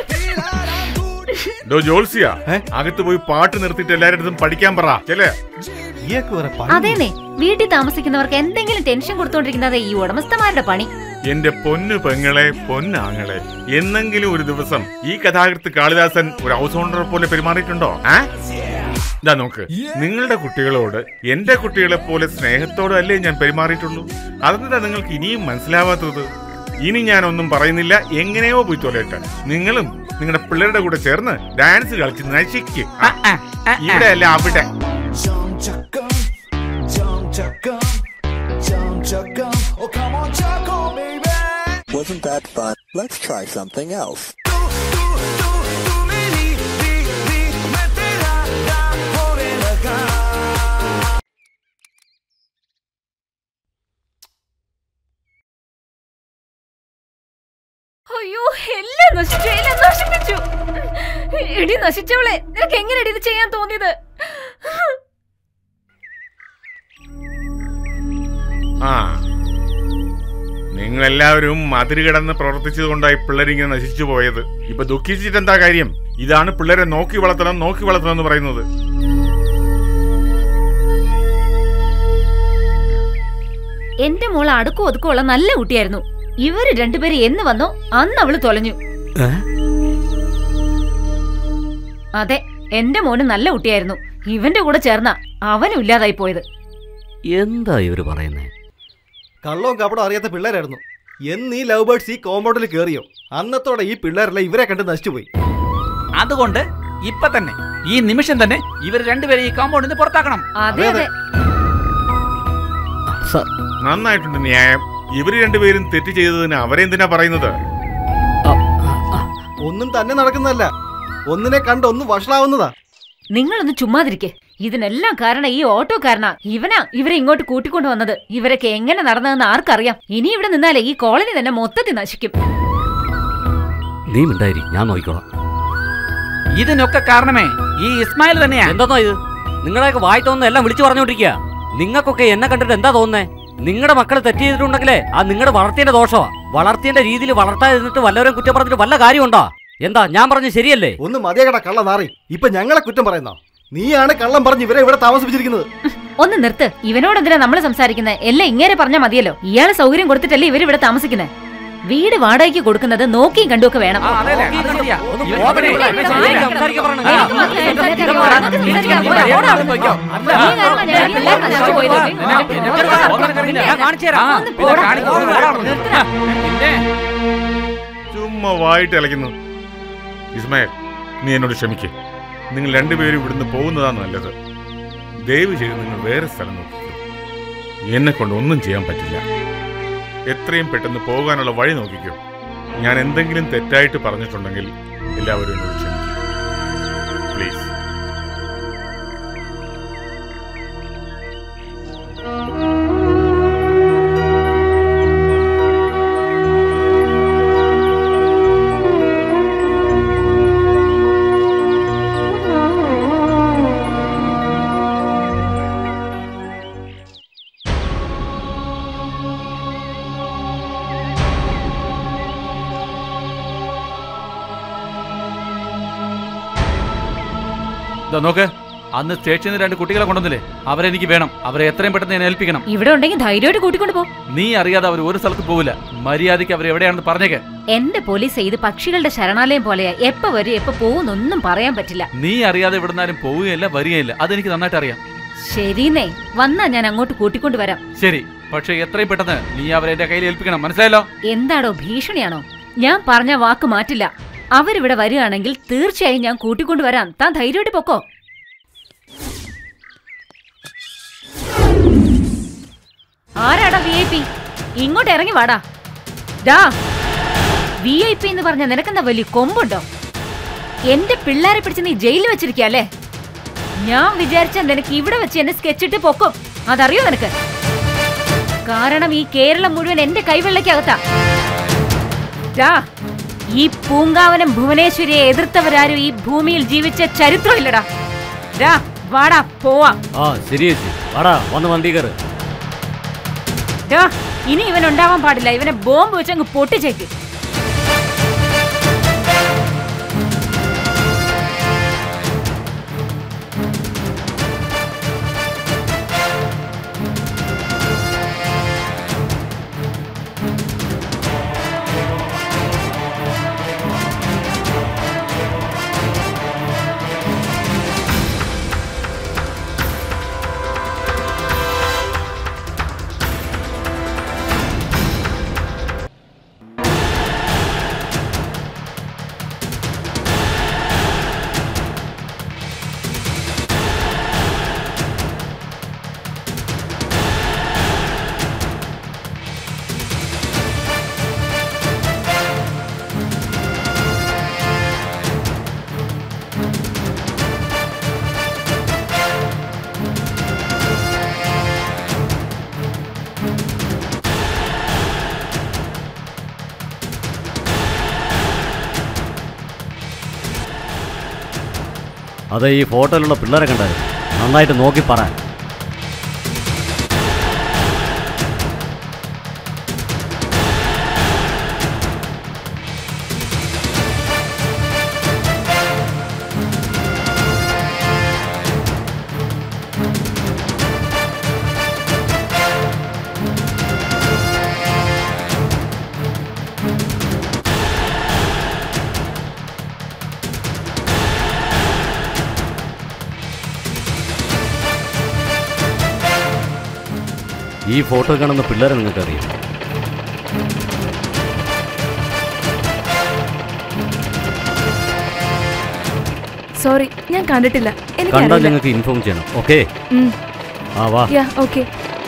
ഡോ ജോൾസിയ ഏ? അകത്ത് പോയി പാട്ട് നിർത്തിയിട്ട് എല്ലാവരുടെ പഠിക്കാൻ പറ ചെല്ലേ ഈയൊക്കെ വേറെ പണി അതേന്നെ വീട്ടിൽ താമസിക്കുന്നവർക്ക് എന്തെങ്കിലും ടെൻഷൻ കൊടുത്തോണ്ടിരിക്കുന്നത് ഈ ഉടമസ്ഥന്മാരുടെ പണി എന്റെ പൊന്നു പെങ്ങളെ പൊന്നാങ്ങളെ എന്നെങ്കിലും ഒരു ദിവസം ഈ കഥാകൃത്ത് കാളിദാസൻ ഒരു ഹൗസ് ഓണറെ പോലെ പെരുമാറിയിട്ടുണ്ടോ ആ ഇതാ നോക്ക് നിങ്ങളുടെ കുട്ടികളോട് എന്റെ കുട്ടികളെ പോലെ സ്നേഹത്തോടെ അല്ലേ ഞാൻ പെരുമാറിയിട്ടുള്ളൂ അതെന്താ നിങ്ങൾക്ക് ഇനിയും മനസ്സിലാവാത്തത് ഇനി ഞാൻ ഒന്നും പറയുന്നില്ല എങ്ങനെയോ പോയി തൊലയട്ടെ നിങ്ങളും നിങ്ങളുടെ പിള്ളേരുടെ കൂടെ ചേർന്ന് ഡാൻസ് കളിച്ച് നശിക്ക് ആ, ആ, ആ, ഇവിടെ അല്ല അവിടെ Wasn't that fun? Let's try something else. അയ്യോ എല്ലാം നശിച്ചു എല്ലാം നശിപ്പിച്ചു എടി നശിച്ചവളെ നിനക്ക് എങ്ങനെയാണ് ഇത് ചെയ്യാൻ തോന്നിയത് ആ നിങ്ങളെല്ലാവരും മതിര് കിടന്ന് പ്രവർത്തിച്ചത് കൊണ്ടായി പിള്ളേരിങ്ങനെ നശിച്ചു പോയത് ഇപ്പൊ ദുഃഖിച്ചിട്ട് എന്താ കാര്യം ഇതാണ് പിള്ളേരെ നോക്കി വളർത്തണം നോക്കി വളർത്തണം എന്ന് പറയുന്നത് എന്റെ മോള് അടുക്കും ഒതുക്കമുള്ള നല്ല കുട്ടിയായിരുന്നു ഇവര് രണ്ടുപേരും എന്ന് വന്നോ അന്ന് അവള് തൊലഞ്ഞു അതെ എന്റെ മോന് നല്ല കുട്ടിയായിരുന്നു ഇവന്റെ കൂടെ ചേർന്ന അവനും ഇല്ലാതായി പോയത് എന്താ ഇവര് പറയുന്നേ കള്ളവും കപടം അറിയാത്ത പിള്ളേരായിരുന്നു എന്ന് ഈ ലവ് ബേർഡ്സ് ഈ കോമ്പൗണ്ടിൽ കയറിയോ അന്നത്തോടെ ഈ പിള്ളേരെല്ലാം ഇവരെ കണ്ട് നശിച്ചുപോയി അതുകൊണ്ട് ഇപ്പൊ തന്നെ ഈ നിമിഷം തന്നെ ഇവർ രണ്ടുപേരെ ഈ കോമ്പൗണ്ടിൽ നിന്ന് പുറത്താക്കണം അതെ അതെ സർ നന്നായിട്ടുണ്ട് ന്യായം ഇവര് രണ്ടുപേരും തെറ്റ് ചെയ്തതിന് അവരെന്തിനാ പറയുന്നത് ഒന്നും തന്നെ നടക്കുന്നതല്ല ഒന്നിനെ കണ്ട് ഒന്ന് വഷളാവുന്നതാ നിങ്ങളൊന്ന് ചുമ്മാതിരിക്കെ ഇതിനെല്ലാം കാരണം ഈ ഓട്ടോക്കാരനാ ഇവനാ ഇവരെ ഇങ്ങോട്ട് കൂട്ടിക്കൊണ്ടു വന്നത് ഇവരൊക്കെ എങ്ങനെ നടന്നതെന്ന് ആർക്കറിയാം ഇനി ഇവിടെ നിന്നാലേ ഈ കോളനി തന്നെ മൊത്തത്തിൽ നശിക്കും നീ മിണ്ടായിരി ഞാൻ നോക്കിക്കോളാം ഇതിനൊക്കെ കാരണമേ ഈ ഇസ്മായിൽ തന്നെയാ എന്താ ഇത് നിങ്ങളെയൊക്കെ വായി തോന്നുന്ന എല്ലാം വിളിച്ചു പറഞ്ഞോണ്ടിരിക്കുക നിങ്ങൾക്കൊക്കെ എന്നെ കണ്ടിട്ട് എന്താ തോന്നുന്നേ നിങ്ങളുടെ മക്കൾ തെറ്റ് ചെയ്തിട്ടുണ്ടെങ്കിലേ ആ നിങ്ങളുടെ വളർത്തിയുടെ ദോഷമാ വളർത്തിയുടെ രീതിയിൽ വളർത്താതിരുന്നിട്ട് വല്ലവരും കുറ്റം പറഞ്ഞിട്ട് വല്ല കാര്യമുണ്ടോ എന്താ ഞാൻ പറഞ്ഞ ശരിയല്ലേ ഒന്ന് മതിയകട കള്ള നാറി ഇപ്പൊ ഞങ്ങളെ കുറ്റം പറയുന്നോ നീയാണ് കള്ളം പറഞ്ഞ് ഇവരെ ഇവിടെ താമസിപ്പിച്ചിരിക്കുന്നത് ഒന്ന് നിർത്ത് ഇവനോട് എന്തിനാ നമ്മൾ സംസാരിക്കുന്നത് എല്ലാം ഇങ്ങനെ പറഞ്ഞാൽ മതിയല്ലോ ഇയാള് സൗകര്യം കൊടുത്തിട്ടല്ലേ ഇവർ ഇവിടെ താമസിക്കുന്നത് വീട് വാടകയ്ക്ക് കൊടുക്കുന്നത് നോക്കിയും കണ്ടുമൊക്കെ വേണം ആ, അതെ, അതെ, അത് ശരിയാ. ഒന്ന് ഇവൻ പോകണേ, ഇവിടെ ഇവിടെ സംസാരിക്കാൻ സംസാരിക്കാൻ പറഞ്ഞു. പറഞ്ഞു. എനിക്ക് മാത്രമേ സംസാരിക്കാൻ ഇതൊക്കെ അറിയാവൂ. പറ. നിങ്ങൾക്ക് സംസാരിക്കാൻ ഇവിടെ അറിയാവൂ. ഓടാതെ പോയിക്കോ. നീ കാരണം ഞാൻ ഈ പിള്ളേർ നശിച്ചു പോയത്. ഞാൻ കാണിച്ചു തരാം ഒന്ന് പോടാ. പിന്നെ ചുമ്മാ വായിട്ട് ഇളയ്ക്കുന്നു ഇസ്മായിൽ നീ എന്നോട് ക്ഷമിക്ക് നിങ്ങൾ രണ്ടുപേരും ഇവിടുന്ന് പോകുന്നതാണ് നല്ലത് ദയവ് ചെയ്ത് നിങ്ങൾ വേറെ സ്ഥലം നോക്കിക്കോ എന്നെ കൊണ്ട് ഒന്നും ചെയ്യാൻ പറ്റില്ല എത്രയും പെട്ടെന്ന് പോകാനുള്ള വഴി നോക്കിക്കോ ഞാൻ എന്തെങ്കിലും തെറ്റായിട്ട് പറഞ്ഞിട്ടുണ്ടെങ്കിൽ എല്ലാവരും എന്നോട് ക്ഷമിക്കും പ്ലീസ് ഇതാ നോക്ക് അന്ന് സ്റ്റേഷനിൽ രണ്ട് കുട്ടികളെ കൊണ്ടുവന്നില്ലേ അവരെനിക്ക് വേണം അവരെ എത്രയും പെട്ടെന്ന് ഞാൻ ഏൽപ്പിക്കണം ഇവിടെ ഉണ്ടെങ്കിൽ ധൈര്യമായിട്ട് കൂട്ടിക്കൊണ്ട് പോ നീ അറിയാതെ അവർ ഒരു സ്ഥലത്ത് പോവില്ല മര്യാദയ്ക്ക് അവർ എവിടെയാണെന്ന് പറഞ്ഞേക്ക് എന്റെ പോലീസ് ഇത് പക്ഷികളുടെ ശരണാലയം പോലെയാ എപ്പ വരും എപ്പ പോകുന്നൊന്നും പറയാൻ പറ്റില്ല നീ അറിയാതെ എവിടുന്നാലും പോവുകയില്ല വരികയില്ല അതെനിക്ക് നന്നായിട്ട് അറിയാം ശരിന്നേ വന്നാ ഞാൻ അങ്ങോട്ട് കൂട്ടിക്കൊണ്ട് വരാം ശരി പക്ഷേ എത്രയും പെട്ടെന്ന് നീ അവരെ എന്റെ കയ്യിൽ ഏൽപ്പിക്കണം മനസ്സിലായല്ലോ എന്താടോ ഭീഷണിയാണോ ഞാൻ പറഞ്ഞ വാക്ക് മാറ്റില്ല അവരിവിടെ വരികയാണെങ്കിൽ തീർച്ചയായും ഞാൻ കൂട്ടിക്കൊണ്ട് വരാം താൻ ധൈര്യമായിട്ട് പൊക്കോ ആരാടാ വി ഐ പി ഇങ്ങോട്ട് ഇറങ്ങി വാടാ ഡാ വി ഐ പി എന്ന് പറഞ്ഞ നിനക്കെന്താ വലിയ കൊമ്പുണ്ടോ എന്റെ പിള്ളേരെ പിടിച്ച് നീ ജയിലിൽ വെച്ചിരിക്കല്ലേ ഞാൻ വിചാരിച്ച നിനക്ക് ഇവിടെ വെച്ച് എന്നെ സ്കെച്ചിട്ട് പൊക്കും അതറിയോ നിനക്ക് കാരണം ഈ കേരളം മുഴുവൻ എന്റെ കൈവെള്ളക്കകത്താ ഡാ ഈ പൂങ്കാവനം ഭുവനേശ്വരിയെ എതിർത്തവരാരും ഈ ഭൂമിയിൽ ജീവിച്ച ചരിത്രമില്ലടാ ഡാ വാടാ പോവാം ആ ശരി ചേച്ചി വാടാ വന്ന് വണ്ടി കയറ് ഡാ ഇനി ഇവൻ ഉണ്ടാവാൻ പാടില്ല ഇവനെ ബോംബ് വെച്ചങ്ങ് പൊട്ടിച്ചേക്ക് അതെ ഈ ഫോട്ടോയിലുള്ള പിള്ളേരെ കണ്ടായിരുന്നു നന്നായിട്ട് നോക്കി പറ ഈ ഫോട്ടോ കാണുന്ന പിള്ളേരെ നിങ്ങൾക്കറിയാം സോറി ഞാൻ കണ്ടിട്ടില്ല കണ്ടാൽ എനിക്കറിയില്ല ഞങ്ങൾക്ക് ഇൻഫോം ചെയ്യണം ഓക്കെ ഉം. ആ വാ യാ ഓക്കെ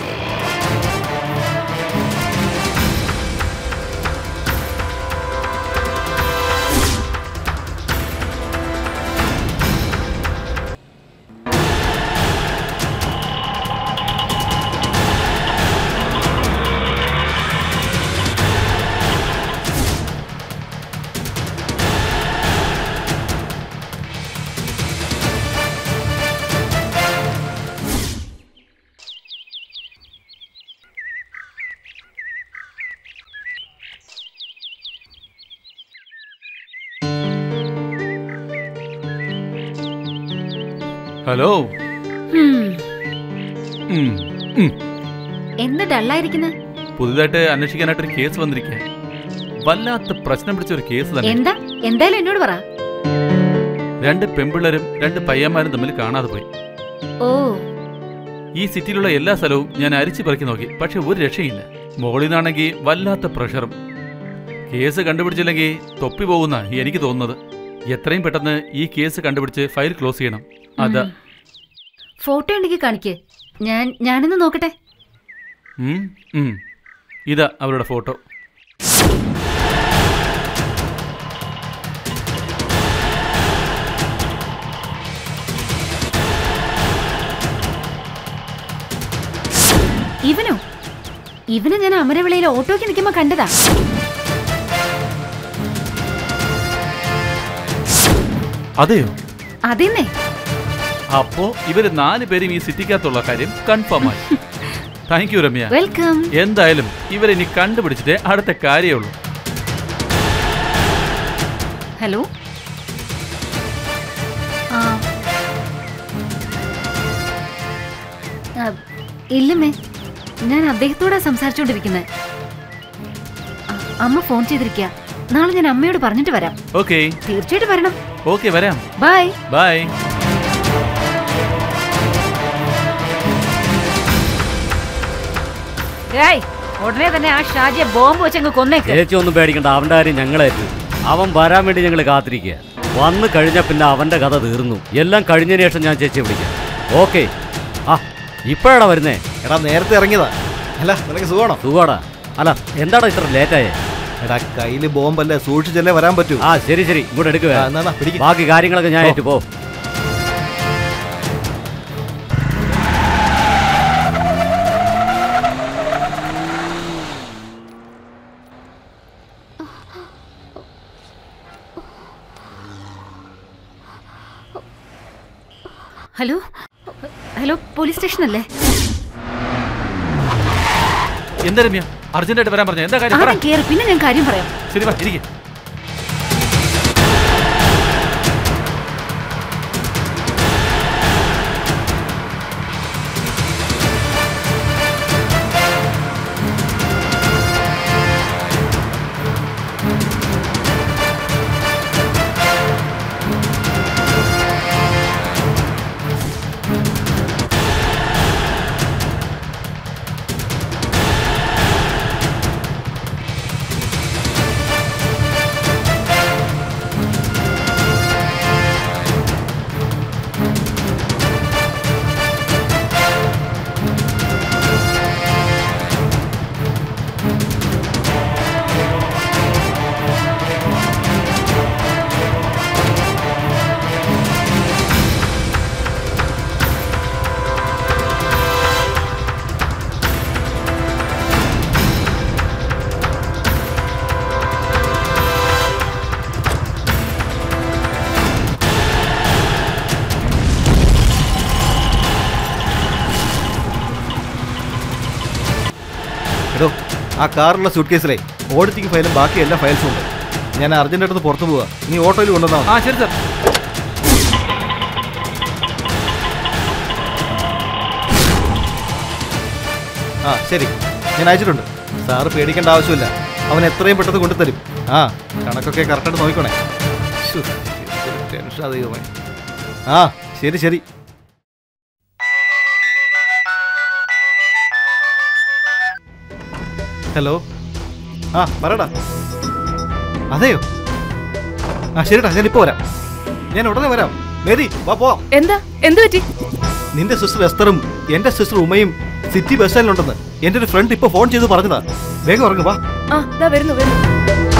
ഹലോ ഹും, ഉം, ഉം. എന്ത് ഡള്ളായിരിക്കുന്ന പുതുതായിട്ട് അന്വേഷിക്കാനായിട്ട് ഒരു കേസ് വന്നിരിക്കുക വല്ലാത്ത പ്രശ്നം പിടിച്ച ഒരു കേസ് തന്നെ എന്താ എന്തായാലും എന്നോട് പറ രണ്ട് പെമ്പിള്ളരും രണ്ട് പയ്യന്മാരും തമ്മിൽ കാണാതെ പോയി ഓ ഈ സിറ്റിയിലുള്ള എല്ലാ സ്ഥലവും ഞാൻ അരിച്ചു പെറുക്കി നോക്കി പക്ഷെ ഒരു രക്ഷയില്ല മുകളിൽ നിന്നാണെങ്കിൽ വല്ലാത്ത പ്രഷറും കേസ് കണ്ടുപിടിച്ചില്ലെങ്കിൽ തൊപ്പി പോകുന്ന എനിക്ക് തോന്നുന്നത് എത്രയും പെട്ടെന്ന് ഈ കേസ് കണ്ടുപിടിച്ച് ഫയൽ ക്ലോസ് ചെയ്യണം അതാ ഫോട്ടോ ഉണ്ടെങ്കിൽ കാണിക്ക് ഞാൻ ഞാനൊന്ന് നോക്കട്ടെ ഉം, ഉം. ഇതാ അവരുടെ ഫോട്ടോ ഇവനോ ഇവനെ ഞാൻ അമരവിളയിൽ ഓട്ടോയ്ക്ക് നിൽക്കുമ്പോ കണ്ടതാ അതെയോ അതെന്നേ അപ്പോ ഇവര് നാല് പേരും ഈ സിറ്റിക്കകത്തുള്ള കാര്യം കൺഫേം ആയി താങ്ക് യു രമ്യ വെൽക്കം എന്തായാലും ഇവരിനി കണ്ടുപിടിച്ചിട്ടേ അടുത്ത കാര്യമുള്ളൂ ഹലോ ആ ഇല്ലമ്മേ ഞാൻ അദ്ദേഹത്തോടാ സംസാരിച്ചോണ്ടിരിക്കുന്നത് അമ്മ ഫോൺ ചെയ്തിരിക്കുക നാളെ ഞാൻ അമ്മയോട് പറഞ്ഞിട്ട് വരാം ഓക്കെ തീർച്ചയായിട്ടും വരണം ഓക്കെ വരാം ബൈ ബൈ ഏയ് ഉടനെ തന്നെ ആ ഷാജിയെ ബോംബ് വെച്ചങ്ങ് കൊന്നേക്ക് ചേച്ചി ഒന്നും പേടിക്കണ്ട അവന്റെ കാര്യം ഞങ്ങളേറ്റു അവൻ വരാൻ വേണ്ടി ഞങ്ങൾ കാത്തിരിക്കുക വന്നു കഴിഞ്ഞാൽ പിന്നെ അവന്റെ കഥ തീർന്നു എല്ലാം കഴിഞ്ഞതിന് ശേഷം ഞാൻ ചേച്ചിയെ വിളിക്കാം ഓക്കെ ആ ഇപ്പോഴാടാ വരുന്നേ എടാ നേരത്തെ ഇറങ്ങിയതാ അല്ല നിനക്ക് സുഖമാണോ സുഖാടാ അല്ല എന്താടാ ഇത്ര ലേറ്റായേ എടാ കയ്യില് ബോംബല്ലേ സൂക്ഷിച്ചല്ലേ വരാൻ പറ്റൂ ആ ശരി ശരി ഇങ്ങോട്ട് എടുക്കുക ആ, എന്നാ, എന്നാ, പിടിക്ക്. ബാക്കി കാര്യങ്ങളൊക്കെ ഞാൻ പോ. ഏറ്റു പോ ഹലോ ഹലോ പോലീസ് സ്റ്റേഷൻ അല്ലേ എന്താ രമ്യ അർജന്റായിട്ട് വരാൻ പറഞ്ഞു എന്താ കാര്യം പറ ആദ്യം കേറി പിന്നെ ഞാൻ കാര്യം പറയാം ശരി വാ ഇരിക്കും എടോ ആ കാറുള്ള സൂട്ട് കേസിലെ ഓഡിറ്റിംഗ് ഫയലും ബാക്കി എല്ലാ ഫയൽസും ഉണ്ട് ഞാൻ അർജന്റ് അടുത്ത് പുറത്തു പോവാ നീ ഓട്ടോയിൽ കൊണ്ടുവന്നാ ആ ശരി സാർ ആ ശരി ഞാൻ അയച്ചിട്ടുണ്ട് സാറ് പേടിക്കേണ്ട ആവശ്യമില്ല അവൻ എത്രയും പെട്ടെന്ന് കൊണ്ടുതരും ആ കണക്കൊക്കെ കറക്റ്റായിട്ട് നോക്കണേ ടെൻഷൻ അധികമേ ആ ശരി ശരി ഹലോ ആ പറയടാ അതെയോ ആ ശരിടാ ഞാൻ ഇപ്പോൾ വരാം ഞാൻ ഉടനെ വരാം മേരി വാ പോവാം എന്താ എന്ത് പറ്റി നിന്റെ സിസ്റ്റർ എസ്തറും എന്റെ സിസ്റ്റർ ഉമയും സിറ്റി ബസ് സ്റ്റാൻഡിലുണ്ടെന്ന് എന്റെ ഒരു ഫ്രണ്ട് ഇപ്പൊ ഫോൺ ചെയ്ത് പറഞ്ഞതാ വേഗം ഇറങ്ങും വാ ആ ദാ വരുന്നു വരുന്നു